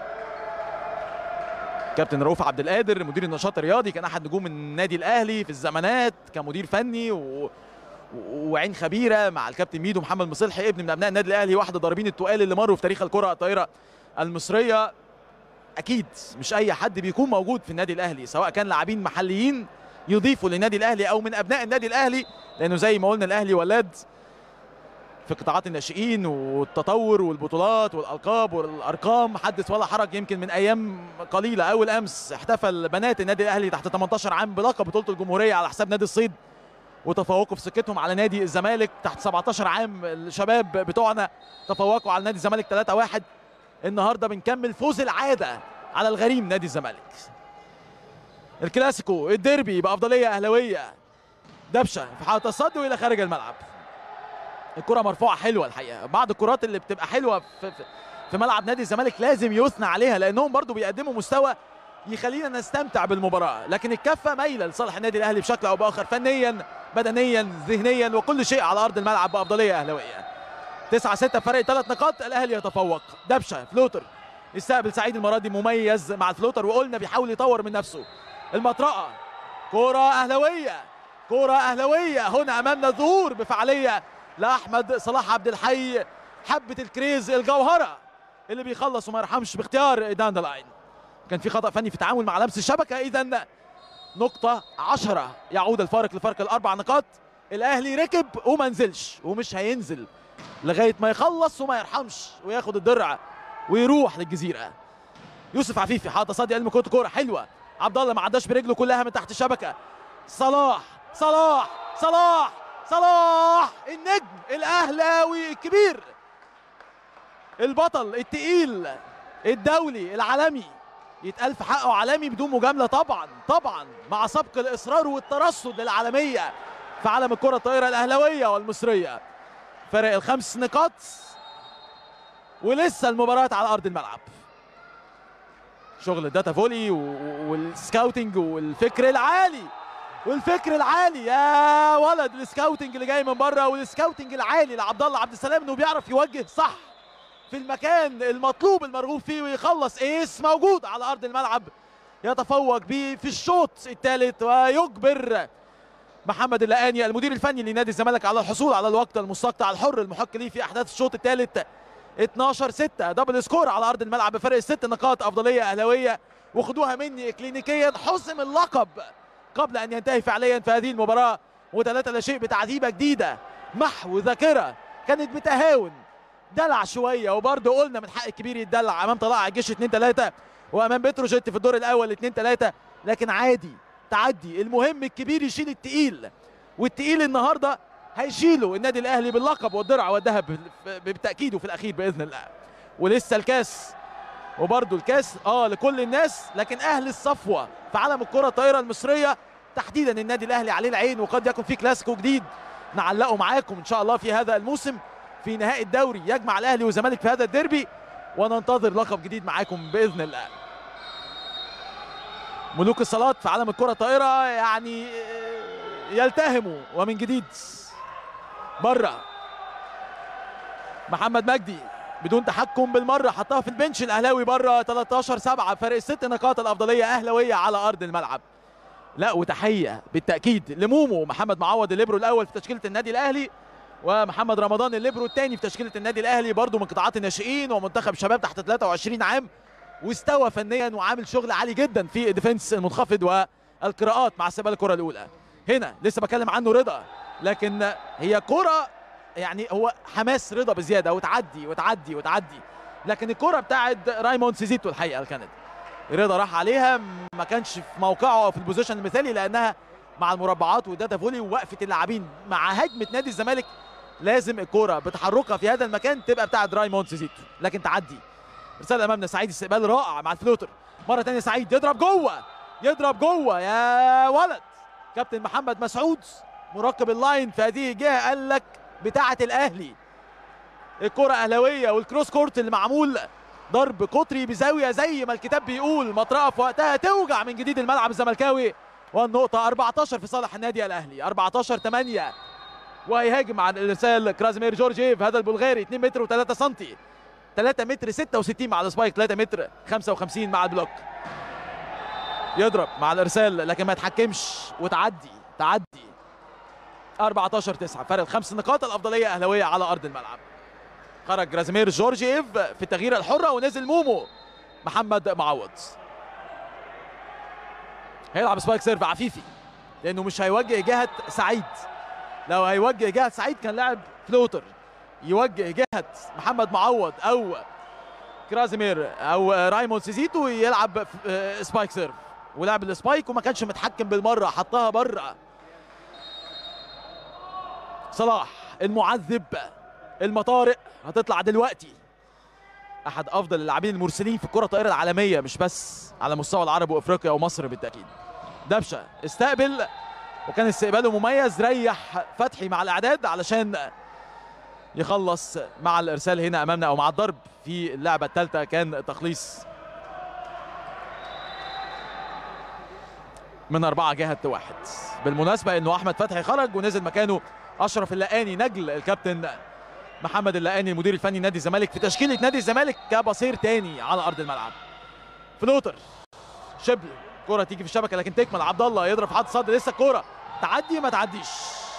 كابتن رؤوف عبد القادر مدير النشاط الرياضي كان احد نجوم النادي الاهلي في الزمانات كمدير فني و... وعين خبيره مع الكابتن ميدو محمد مصلحي ابن من ابناء النادي الاهلي واحد الضاربين التقال اللي مروا في تاريخ الكره الطائره المصريه اكيد مش اي حد بيكون موجود في النادي الاهلي سواء كان لاعبين محليين يضيفوا للنادي الاهلي او من ابناء النادي الاهلي لانه زي ما قلنا الاهلي ولاد في قطاعات الناشئين والتطور والبطولات والالقاب والارقام حدث ولا حرج يمكن من ايام قليله اول امس احتفل بنات النادي الاهلي تحت 18 عام بلقب بطوله الجمهوريه على حساب نادي الصيد وتفوقوا في سكتهم على نادي الزمالك تحت 17 عام الشباب بتوعنا تفوقوا على نادي الزمالك 3-1 النهارده بنكمل فوز العاده على الغريم نادي الزمالك الكلاسيكو الديربي بافضليه اهلاويه دبشه في حاله الصد والى خارج الملعب الكره مرفوعه حلوه الحقيقه بعض الكرات اللي بتبقى حلوه في, في, في ملعب نادي الزمالك لازم يثنى عليها لانهم برضو بيقدموا مستوى يخلينا نستمتع بالمباراه لكن الكفه مايله لصالح النادي الاهلي بشكل او باخر فنيا بدنيا ذهنيا وكل شيء على ارض الملعب بافضليه اهلاويه 9 6 فرق ثلاث نقاط الاهلي يتفوق دبشه فلوتر استقبل سعيد المرادي مميز مع الفلوتر وقلنا بيحاول يطور من نفسه المطرقه كره اهلاويه كره اهلاويه هنا امامنا ظهور بفعاليه لاحمد صلاح عبد الحي حبه الكريز الجوهره اللي بيخلص وما يرحمش باختيار داندلاين كان في خطا فني في التعامل مع لمس الشبكه اذا نقطه 10 يعود الفارق لفرق الاربع نقاط الاهلي ركب وما نزلش ومش هينزل لغايه ما يخلص وما يرحمش وياخد الدرع ويروح للجزيره يوسف عفيفي حاطه صادي علم كوره كوره حلوه عبد الله ما عداش برجله كلها من تحت الشبكه صلاح صلاح صلاح صلاح النجم الاهلاوي الكبير البطل التقيل الدولي العالمي يتقال في حقه عالمي بدون مجامله طبعا طبعا مع سبق الاصرار والترصد للعالميه في عالم الكره الطائره الاهلاويه والمصريه فرق الخمس نقاط ولسه المباراه على ارض الملعب شغل الداتا فولي والسكاوتنج والفكر العالي والفكر العالي يا ولد السكاوتنج اللي جاي من بره والسكاوتنج العالي لعبد الله عبد السلام انه بيعرف يوجه صح في المكان المطلوب المرغوب فيه ويخلص ايس موجود على ارض الملعب يتفوق به في الشوط الثالث ويجبر محمد اللقاني المدير الفني لنادي الزمالك على الحصول على الوقت المستقطع الحر المحق ليه في احداث الشوط الثالث 12 6 دبل سكور على ارض الملعب بفرق الست نقاط افضليه اهلاويه وخدوها مني كلينيكيا حسم اللقب قبل ان ينتهي فعليا في هذه المباراه وثلاثة لا شيء بتعذيبه جديده محو ذاكره كانت بتهاون دلع شويه وبرضه قلنا من حق الكبير يتدلع امام طلائع الجيش 2 3 وامام بتروجيت في الدور الاول 2 3 لكن عادي تعدي المهم الكبير يشيل التقيل والتقيل النهارده هيشيله النادي الاهلي باللقب والدرع والذهب بالتاكيد وفي الاخير باذن الله ولسه الكاس وبرده الكاس اه لكل الناس لكن اهل الصفوه في عالم الكره الطائره المصريه تحديدا النادي الاهلي عليه العين وقد يكون في كلاسيكو جديد نعلقه معاكم ان شاء الله في هذا الموسم في نهائي الدوري يجمع الاهلي والزمالك في هذا الديربي وننتظر لقب جديد معاكم باذن الله ملوك الصالات في عالم الكره الطائره يعني يلتهموا ومن جديد بره محمد مجدي بدون تحكم بالمره حطها في البنش الاهلاوي بره 13 7 فرق الست نقاط الافضليه اهلاويه على ارض الملعب لا وتحيه بالتاكيد لمومو محمد معوض الليبرو الاول في تشكيله النادي الاهلي ومحمد رمضان الليبرو الثاني في تشكيله النادي الاهلي برضه من قطاعات الناشئين ومنتخب شباب تحت 23 عام واستوى فنيا وعامل شغل عالي جدا في الديفنس المنخفض والقراءات مع استقبال الكره الاولى هنا لسه بكلم عنه رضا لكن هي كره يعني هو حماس رضا بزياده وتعدي وتعدي وتعدي لكن الكره بتاعت رايموند سيزيتو الحقيقه الكندي رضا راح عليها ما كانش في موقعه او في البوزيشن المثالي لانها مع المربعات والداتا فولي ووقفه اللاعبين مع هجمه نادي الزمالك لازم الكره بتحركها في هذا المكان تبقى بتاعت رايموند سيزيتو لكن تعدي رساله امامنا سعيد استقبال رائع مع الفلوتر مره ثانيه سعيد يضرب جوه يضرب جوه يا ولد كابتن محمد مسعود مراقب اللاين في هذه الجهه قال لك بتاعه الاهلي الكره اهلاويه والكروس كورت اللي معمول ضرب قطري بزاويه زي ما الكتاب بيقول مطرقه في وقتها توجع من جديد الملعب الزملكاوي والنقطه 14 في صالح النادي الاهلي 14 8 وهيهاجم عن الارسال كرازيمير جورجيف هذا البلغاري 2 متر و3 سم 3 متر 66 مع السبايك 3 متر 55 مع البلوك يضرب مع الارسال لكن ما يتحكمش وتعدي تعدي 14 9 فرق الخمس نقاط الافضليه اهلاويه على ارض الملعب خرج رازمير جورجيف في التغيير الحره ونزل مومو محمد معوض هيلعب سبايك سيرف عفيفي لانه مش هيوجه جهه سعيد لو هيوجه جهه سعيد كان لاعب فلوتر يوجه جهه محمد معوض او كرازيمير او رايمون سيزيتو يلعب سبايك سيرف ولعب السبايك وما كانش متحكم بالمره حطها بره صلاح المعذب المطارق هتطلع دلوقتي احد افضل اللاعبين المرسلين في الكره الطائره العالميه مش بس على مستوى العرب وافريقيا ومصر بالتاكيد دبشه استقبل وكان استقباله مميز ريح فتحي مع الاعداد علشان يخلص مع الارسال هنا امامنا او مع الضرب في اللعبه الثالثه كان تخليص من أربعة جهة واحد بالمناسبة أنه أحمد فتحي خرج ونزل مكانه أشرف اللقاني نجل الكابتن محمد اللقاني المدير الفني نادي الزمالك في تشكيلة نادي الزمالك كبصير تاني على أرض الملعب فلوتر شبل كرة تيجي في الشبكة لكن تكمل عبد الله يضرب حد صد لسه الكرة تعدي ما تعديش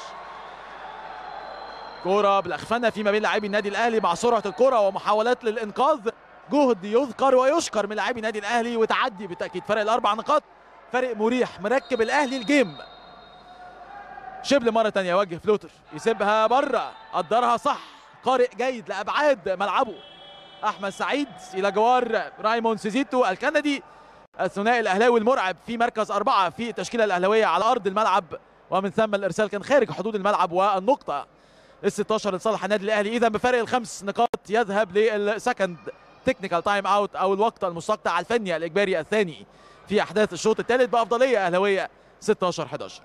كرة بالأخفنة فيما بين لاعبي النادي الأهلي مع سرعة الكرة ومحاولات للإنقاذ جهد يذكر ويشكر من لاعبي النادي الأهلي وتعدي بالتأكيد فرق الأربع نقاط فرق مريح مركب الأهلي الجيم شبل مرة تانية يوجه فلوتر يسيبها بره قدرها صح قارئ جيد لأبعاد ملعبه أحمد سعيد إلى جوار رايمون سيزيتو الكندي الثنائي الأهلاوي المرعب في مركز أربعة في التشكيلة الأهلاوية على أرض الملعب ومن ثم الإرسال كان خارج حدود الملعب والنقطة ال 16 لصالح النادي الأهلي إذا بفارق الخمس نقاط يذهب للسكند تكنيكال تايم أوت أو الوقت المستقطع الفني الإجباري الثاني في أحداث الشوط الثالث بأفضلية أهلاوية 16 11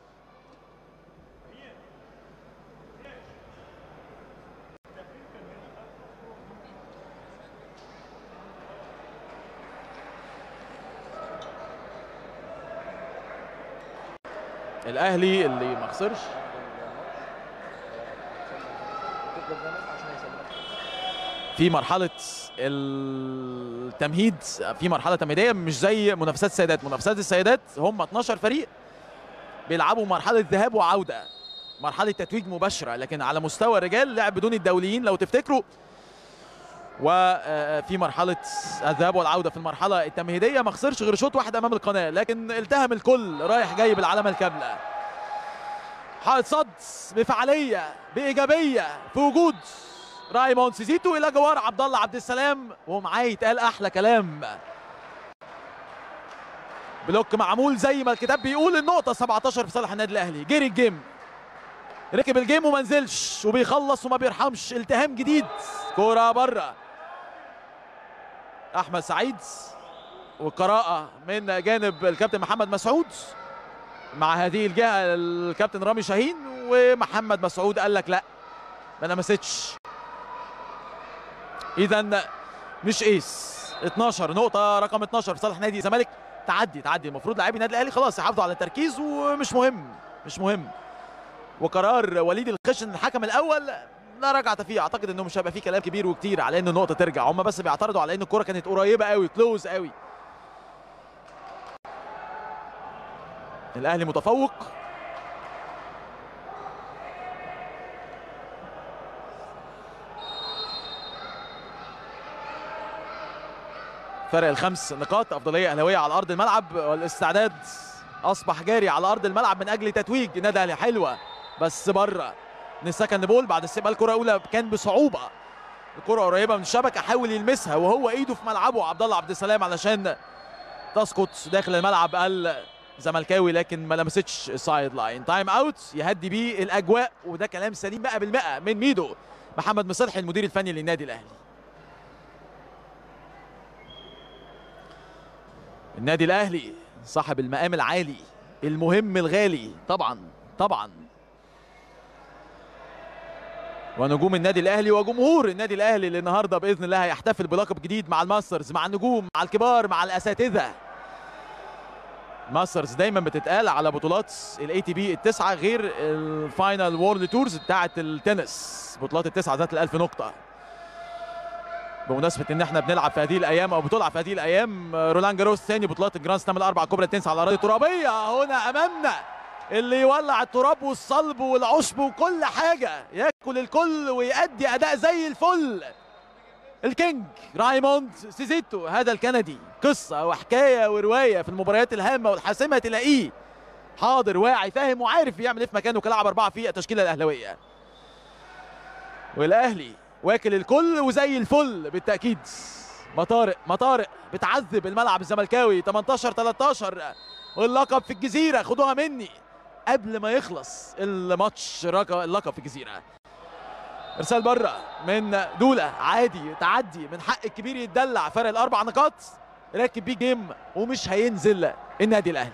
الاهلي اللي ما خسرش في مرحله التمهيد في مرحله تمهيديه مش زي منافسات السيدات منافسات السيدات هم 12 فريق بيلعبوا مرحله ذهاب وعوده مرحله تتويج مباشره لكن على مستوى الرجال لعب بدون الدوليين لو تفتكروا وفي مرحله الذهاب والعوده في المرحله التمهيديه ما خسرش غير شوط واحد امام القناه لكن التهم الكل رايح جاي بالعلامه الكامله حائط صد بفعاليه بايجابيه في وجود رايمون سيزيتو الى جوار عبد الله عبد السلام ومعاه يتقال احلى كلام بلوك معمول زي ما الكتاب بيقول النقطه 17 في صالح النادي الاهلي جري الجيم ركب الجيم وما نزلش وبيخلص وما بيرحمش التهام جديد كوره بره احمد سعيد وقراءه من جانب الكابتن محمد مسعود مع هذه الجهه الكابتن رامي شاهين ومحمد مسعود قال لك لا ما لمستش اذا مش ايس 12 نقطه رقم 12 في صالح نادي الزمالك تعدي تعدي المفروض لاعبي النادي الاهلي خلاص يحافظوا على التركيز ومش مهم مش مهم وقرار وليد الخشن الحكم الاول لا رجعت فيه اعتقد انه مش هيبقى فيه كلام كبير وكتير على ان النقطه ترجع هم بس بيعترضوا على ان الكره كانت قريبه قوي كلوز قوي الاهلي متفوق فرق الخمس نقاط افضليه اهلاويه على ارض الملعب والاستعداد اصبح جاري على ارض الملعب من اجل تتويج النادي الاهلي حلوه بس بره السكند بول بعد استقبال الكره الاولى كان بصعوبه الكره قريبه من الشبكه حاول يلمسها وهو ايده في ملعبه عبد الله عبد السلام علشان تسقط داخل الملعب الزملكاوي لكن ما لمستش السايد لاين تايم اوت يهدي بيه الاجواء وده كلام سليم 100% من ميدو محمد مصلحي المدير الفني للنادي الاهلي النادي الاهلي صاحب المقام العالي المهم الغالي طبعا طبعا ونجوم النادي الاهلي وجمهور النادي الاهلي اللي النهارده باذن الله هيحتفل بلقب جديد مع الماسترز مع النجوم مع الكبار مع الاساتذه ماسترز دايما بتتقال على بطولات الاي تي بي التسعه غير الفاينل وورلد تورز بتاعه التنس بطولات التسعه ذات الالف نقطه بمناسبه ان احنا بنلعب في هذه الايام او بتلعب في هذه الايام رولان جاروس ثاني بطولات الجراند سلام الاربع كبرى التنس على الاراضي الترابيه هنا امامنا اللي يولع التراب والصلب والعشب وكل حاجه ياكل الكل ويأدي اداء زي الفل الكينج رايموند سيزيتو هذا الكندي قصه وحكايه وروايه في المباريات الهامه والحاسمه تلاقيه حاضر واعي فاهم وعارف يعمل ايه في مكانه كلاعب اربعه في التشكيله الاهلاويه والاهلي واكل الكل وزي الفل بالتاكيد مطارق مطارق بتعذب الملعب الزملكاوي 18 13 واللقب في الجزيره خدوها مني قبل ما يخلص الماتش اللقب في الجزيره ارسال بره من دوله عادي تعدي من حق الكبير يتدلع فرق الاربع نقاط راكب بيه جيم ومش هينزل النادي الاهلي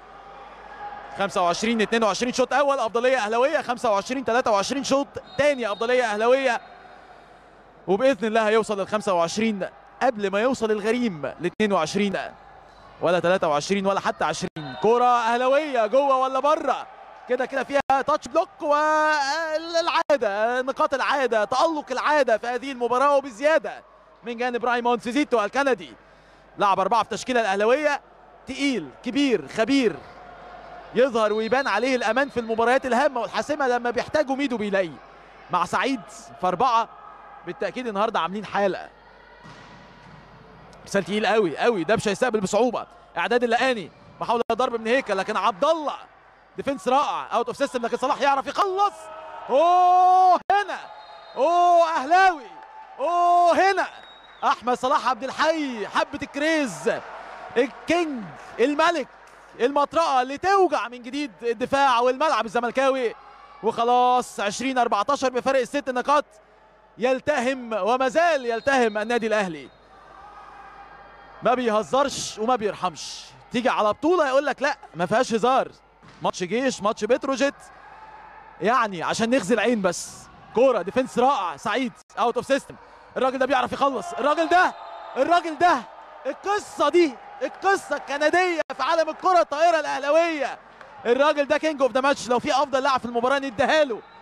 25 22 شوط اول افضليه اهلاويه 25 23 شوط ثاني افضليه اهلاويه وباذن الله هيوصل لل 25 قبل ما يوصل الغريم ل 22 ولا 23 ولا حتى 20 كرة أهلاوية جوه ولا بره كده كده فيها تاتش بلوك والعادة نقاط العادة تألق العادة في هذه المباراة وبزيادة من جانب رايموند سيزيتو الكندي لعب أربعة في تشكيلة الأهلاوية تقيل كبير خبير يظهر ويبان عليه الأمان في المباريات الهامة والحاسمة لما بيحتاجوا ميدو بيلاقيه مع سعيد في أربعة بالتأكيد النهاردة عاملين حالة ارسال تقيل قوي قوي دبشه يستقبل بصعوبه اعداد اللقاني محاوله ضرب من هيكل لكن عبد الله ديفنس رائع اوت اوف سيستم لكن صلاح يعرف يخلص اوه هنا اوه اهلاوي اوه هنا احمد صلاح عبد الحي حبه الكريز الكينج الملك المطرقه اللي توجع من جديد الدفاع والملعب الزملكاوي وخلاص 20 14 بفرق الست نقاط يلتهم وما زال يلتهم النادي الاهلي ما بيهزرش وما بيرحمش تيجي على بطوله يقول لك لا ما فيهاش هزار ماتش جيش ماتش بتروجيت يعني عشان نغزي العين بس كوره ديفنس رائع سعيد اوت اوف سيستم الراجل ده بيعرف يخلص الراجل ده الراجل ده القصه دي القصه الكنديه في عالم الكره الطائره الاهلاويه الراجل ده كينج اوف ذا ماتش لو في افضل لاعب في المباراه نديها له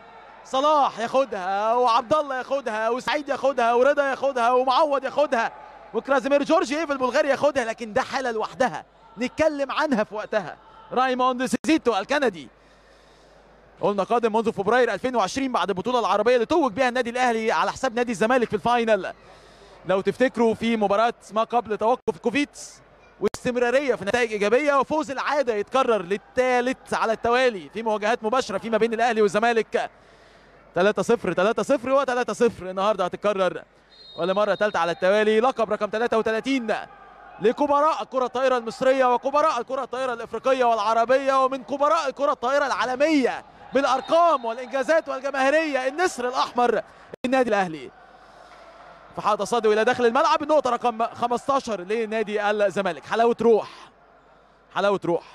صلاح ياخدها وعبد الله ياخدها وسعيد ياخدها ورضا ياخدها ومعوض ياخدها وكرازيمير جورجييف البلغاري ياخدها لكن ده حاله لوحدها نتكلم عنها في وقتها رايموند سيزيتو الكندي قلنا قادم منذ فبراير 2020 بعد البطوله العربيه اللي توج بها النادي الاهلي على حساب نادي الزمالك في الفاينل لو تفتكروا في مباراه ما قبل توقف كوفيتس واستمراريه في نتائج ايجابيه وفوز العاده يتكرر للثالث على التوالي في مواجهات مباشره فيما بين الاهلي والزمالك 3-0 3-0 و3-0 النهارده هتتكرر ولا مره ثالثه على التوالي لقب رقم 33 لكبراء الكره الطائره المصريه وكبراء الكره الطائره الافريقيه والعربيه ومن كبراء الكره الطائره العالميه بالارقام والانجازات والجماهيريه النسر الاحمر النادي الاهلي فحاط صادو الى داخل الملعب النقطه رقم 15 لنادي الزمالك حلاوه روح حلاوه روح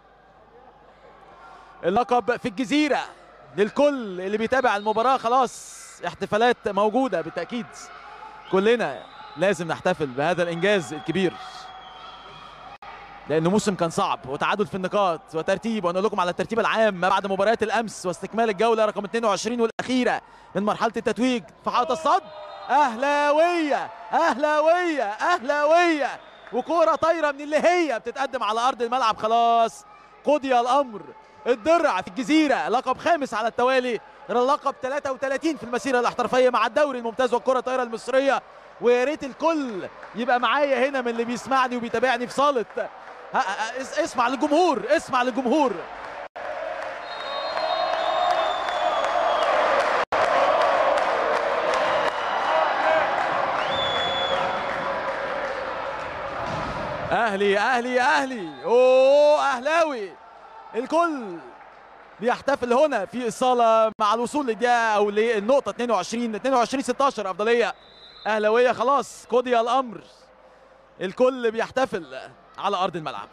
اللقب في الجزيره للكل اللي بيتابع المباراه خلاص احتفالات موجوده بالتاكيد كلنا لازم نحتفل بهذا الانجاز الكبير لانه موسم كان صعب وتعادل في النقاط وترتيب وانا لكم على الترتيب العام ما بعد مباريات الامس واستكمال الجوله رقم 22 والاخيره من مرحله التتويج في حائط الصد اهلاويه اهلاويه اهلاويه وكوره طايره من اللي هي بتتقدم على ارض الملعب خلاص قضي الامر الدرع في الجزيره لقب خامس على التوالي اللقب 33 في المسيره الاحترافيه مع الدوري الممتاز والكره الطايره المصريه ويا ريت الكل يبقى معايا هنا من اللي بيسمعني وبيتابعني في صاله اسمع للجمهور اسمع للجمهور اهلي اهلي اهلي اوه اهلاوي الكل بيحتفل هنا في الصاله مع الوصول للدقيقه او للنقطه 22 22 16 افضليه اهلاويه خلاص قضي الامر الكل بيحتفل على ارض الملعب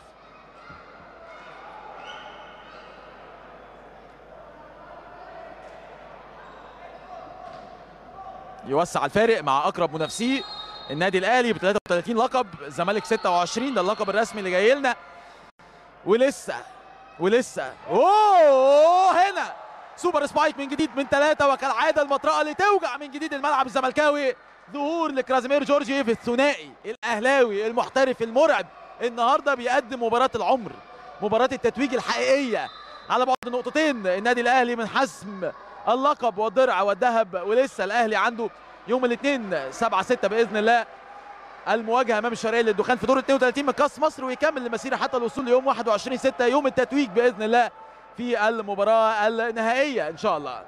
يوسع الفارق مع اقرب منافسيه النادي الاهلي ب 33 لقب الزمالك 26 ده اللقب الرسمي اللي جاي لنا ولسه ولسه اوه هنا سوبر سبايك من جديد من ثلاثه وكالعاده المطرقه اللي توجع من جديد الملعب الزملكاوي ظهور لكرازيمير جورجيف الثنائي الاهلاوي المحترف المرعب النهارده بيقدم مباراه العمر مباراه التتويج الحقيقيه على بعد نقطتين النادي الاهلي من حسم اللقب والدرع والذهب ولسه الاهلي عنده يوم الاثنين 7 6 باذن الله المواجهه امام الشرقيه للدخان في دور 32 من كاس مصر ويكمل المسيره حتى الوصول ليوم 21 6 يوم التتويج باذن الله في المباراه النهائيه ان شاء الله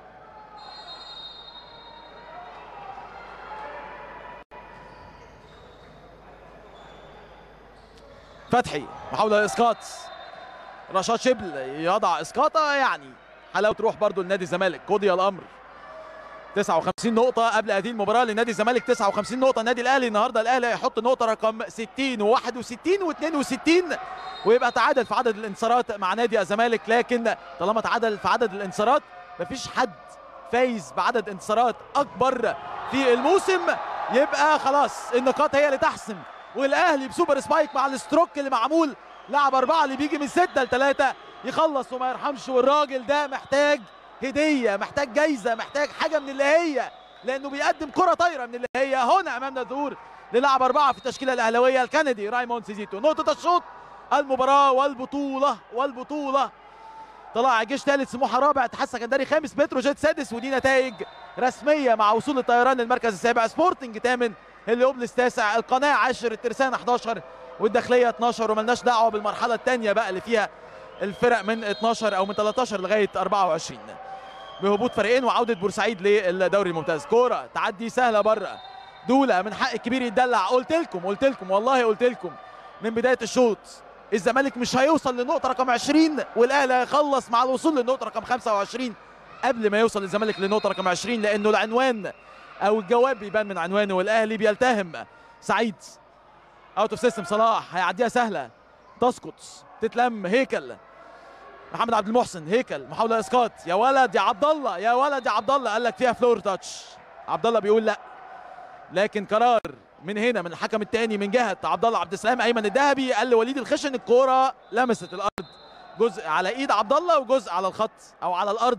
فتحي محاولة اسقاط رشاد شبل يضع اسقاطه يعني حلاوه تروح برضو لنادي الزمالك قضي الامر 59 نقطة قبل هذه المباراة لنادي الزمالك 59 نقطة النادي الأهلي النهاردة الأهلي هيحط نقطة رقم 60 و61 و62 ويبقى تعادل في عدد الانتصارات مع نادي الزمالك لكن طالما تعادل في عدد الانتصارات مفيش حد فايز بعدد انتصارات أكبر في الموسم يبقى خلاص النقاط هي اللي تحسم والأهلي بسوبر سبايك مع الستروك اللي معمول لعب أربعة اللي بيجي من ستة لثلاثة يخلص وما يرحمش والراجل ده محتاج هديه محتاج جايزه محتاج حاجه من اللي هي لانه بيقدم كره طايره من اللي هي هنا امامنا ظهور للاعب اربعه في التشكيله الاهلاويه الكندي رايموند سيزيتو نقطه الشوط المباراه والبطوله والبطوله طلع الجيش ثالث سموحه رابع اتحاد سكندري خامس بتروجيت سادس ودي نتائج رسميه مع وصول الطيران للمركز السابع سبورتنج ثامن هليوبلس تاسع القناه 10 الترسانه 11 والداخليه 12 وملناش دعوه بالمرحله الثانيه بقى اللي فيها الفرق من 12 او من 13 لغايه 24 بهبوط فريقين وعوده بورسعيد للدوري الممتاز كوره تعدي سهله بره دوله من حق الكبير يتدلع قلت لكم قلت لكم والله قلت لكم من بدايه الشوط الزمالك مش هيوصل للنقطه رقم 20 والاهلي هيخلص مع الوصول للنقطه رقم 25 قبل ما يوصل الزمالك للنقطه رقم 20 لانه العنوان او الجواب بيبان من عنوانه والاهلي بيلتهم سعيد اوت اوف سيستم صلاح هيعديها سهله تسقط تتلم هيكل محمد عبد المحسن هيكل محاوله اسقاط يا ولد يا عبد الله يا ولد يا عبد الله قال لك فيها فلور تاتش عبد الله بيقول لا لكن قرار من هنا من الحكم الثاني من جهه عبد الله عبد السلام ايمن الذهبي قال لوليد الخشن الكوره لمست الارض جزء على ايد عبد الله وجزء على الخط او على الارض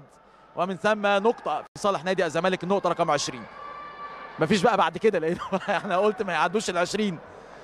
ومن ثم نقطه في صالح نادي الزمالك النقطه رقم 20 مفيش بقى بعد كده لان احنا قلت ما يعدوش ال 20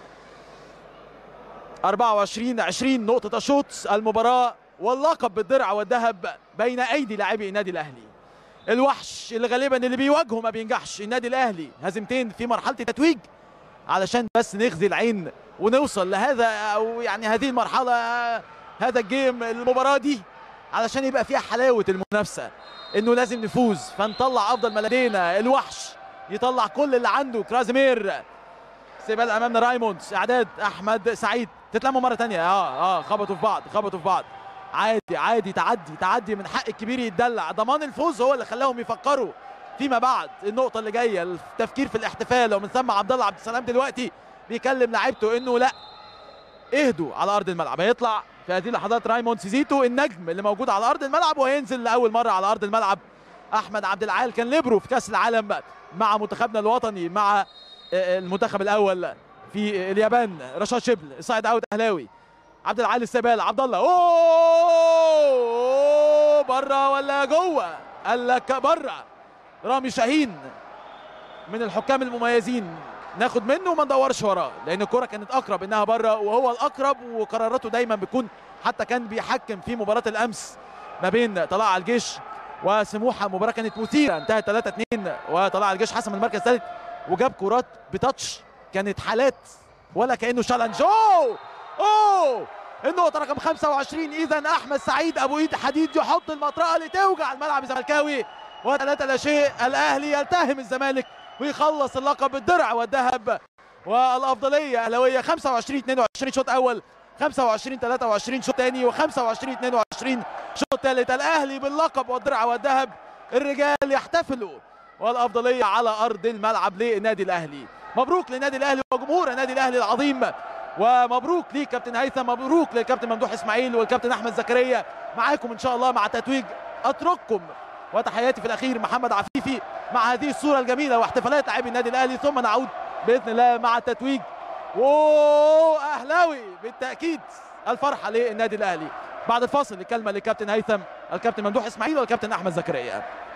24 20 نقطه الشوط المباراه واللقب بالدرع والذهب بين ايدي لاعبي النادي الاهلي الوحش اللي غالبا اللي بيواجهه ما بينجحش النادي الاهلي هزيمتين في مرحله التتويج علشان بس نخزي العين ونوصل لهذا او يعني هذه المرحله هذا الجيم المباراه دي علشان يبقى فيها حلاوه المنافسه انه لازم نفوز فنطلع افضل ما لدينا الوحش يطلع كل اللي عنده كرازيمير استقبال امامنا رايموندز اعداد احمد سعيد تتلموا مره تانية اه اه خبطوا في بعض خبطوا في بعض عادي عادي تعدي تعدي من حق الكبير يتدلع ضمان الفوز هو اللي خلاهم يفكروا فيما بعد النقطة اللي جاية التفكير في الاحتفال ومن ثم عبد الله عبد السلام دلوقتي بيكلم لعيبته انه لا اهدوا على ارض الملعب هيطلع في هذه اللحظات رايموند سيزيتو النجم اللي موجود على ارض الملعب وهينزل لاول مرة على ارض الملعب احمد عبد العال كان ليبرو في كاس العالم مع منتخبنا الوطني مع المنتخب الاول في اليابان رشاد شبل صاعد اوت اهلاوي عبد العال السبال عبد الله اوه بره ولا جوه قال لك بره رامي شاهين من الحكام المميزين ناخد منه وما ندورش وراه لان الكره كانت اقرب انها بره وهو الاقرب وقراراته دايما بتكون حتى كان بيحكم في مباراه الامس ما بين طلائع الجيش وسموحه مباراه كانت مثيره انتهت 3 2 وطلائع الجيش حسم المركز الثالث وجاب كرات بتاتش كانت حالات ولا كانه شالنج اوه اوه النقطة رقم 25 إذا أحمد سعيد أبو إيد حديد يحط المطرقة اللي توجع الملعب الزملكاوي وثلاثة لا شيء الأهلي يلتهم الزمالك ويخلص اللقب بالدرع والذهب والأفضلية أهلاوية 25 22 شوط أول 25 23 شوط ثاني و25 22 شوط ثالث الأهلي باللقب والدرع والذهب الرجال يحتفلوا والأفضلية على أرض الملعب للنادي الأهلي مبروك للنادي الأهلي وجمهور النادي الأهلي العظيم ومبروك ليك كابتن هيثم مبروك للكابتن ممدوح اسماعيل والكابتن احمد زكريا معاكم ان شاء الله مع تتويج اترككم وتحياتي في الاخير محمد عفيفي مع هذه الصوره الجميله واحتفالات لاعبي النادي الاهلي ثم نعود باذن الله مع التتويج واهلاوي بالتاكيد الفرحه للنادي الاهلي بعد الفاصل الكلمه للكابتن هيثم الكابتن ممدوح اسماعيل والكابتن احمد زكريا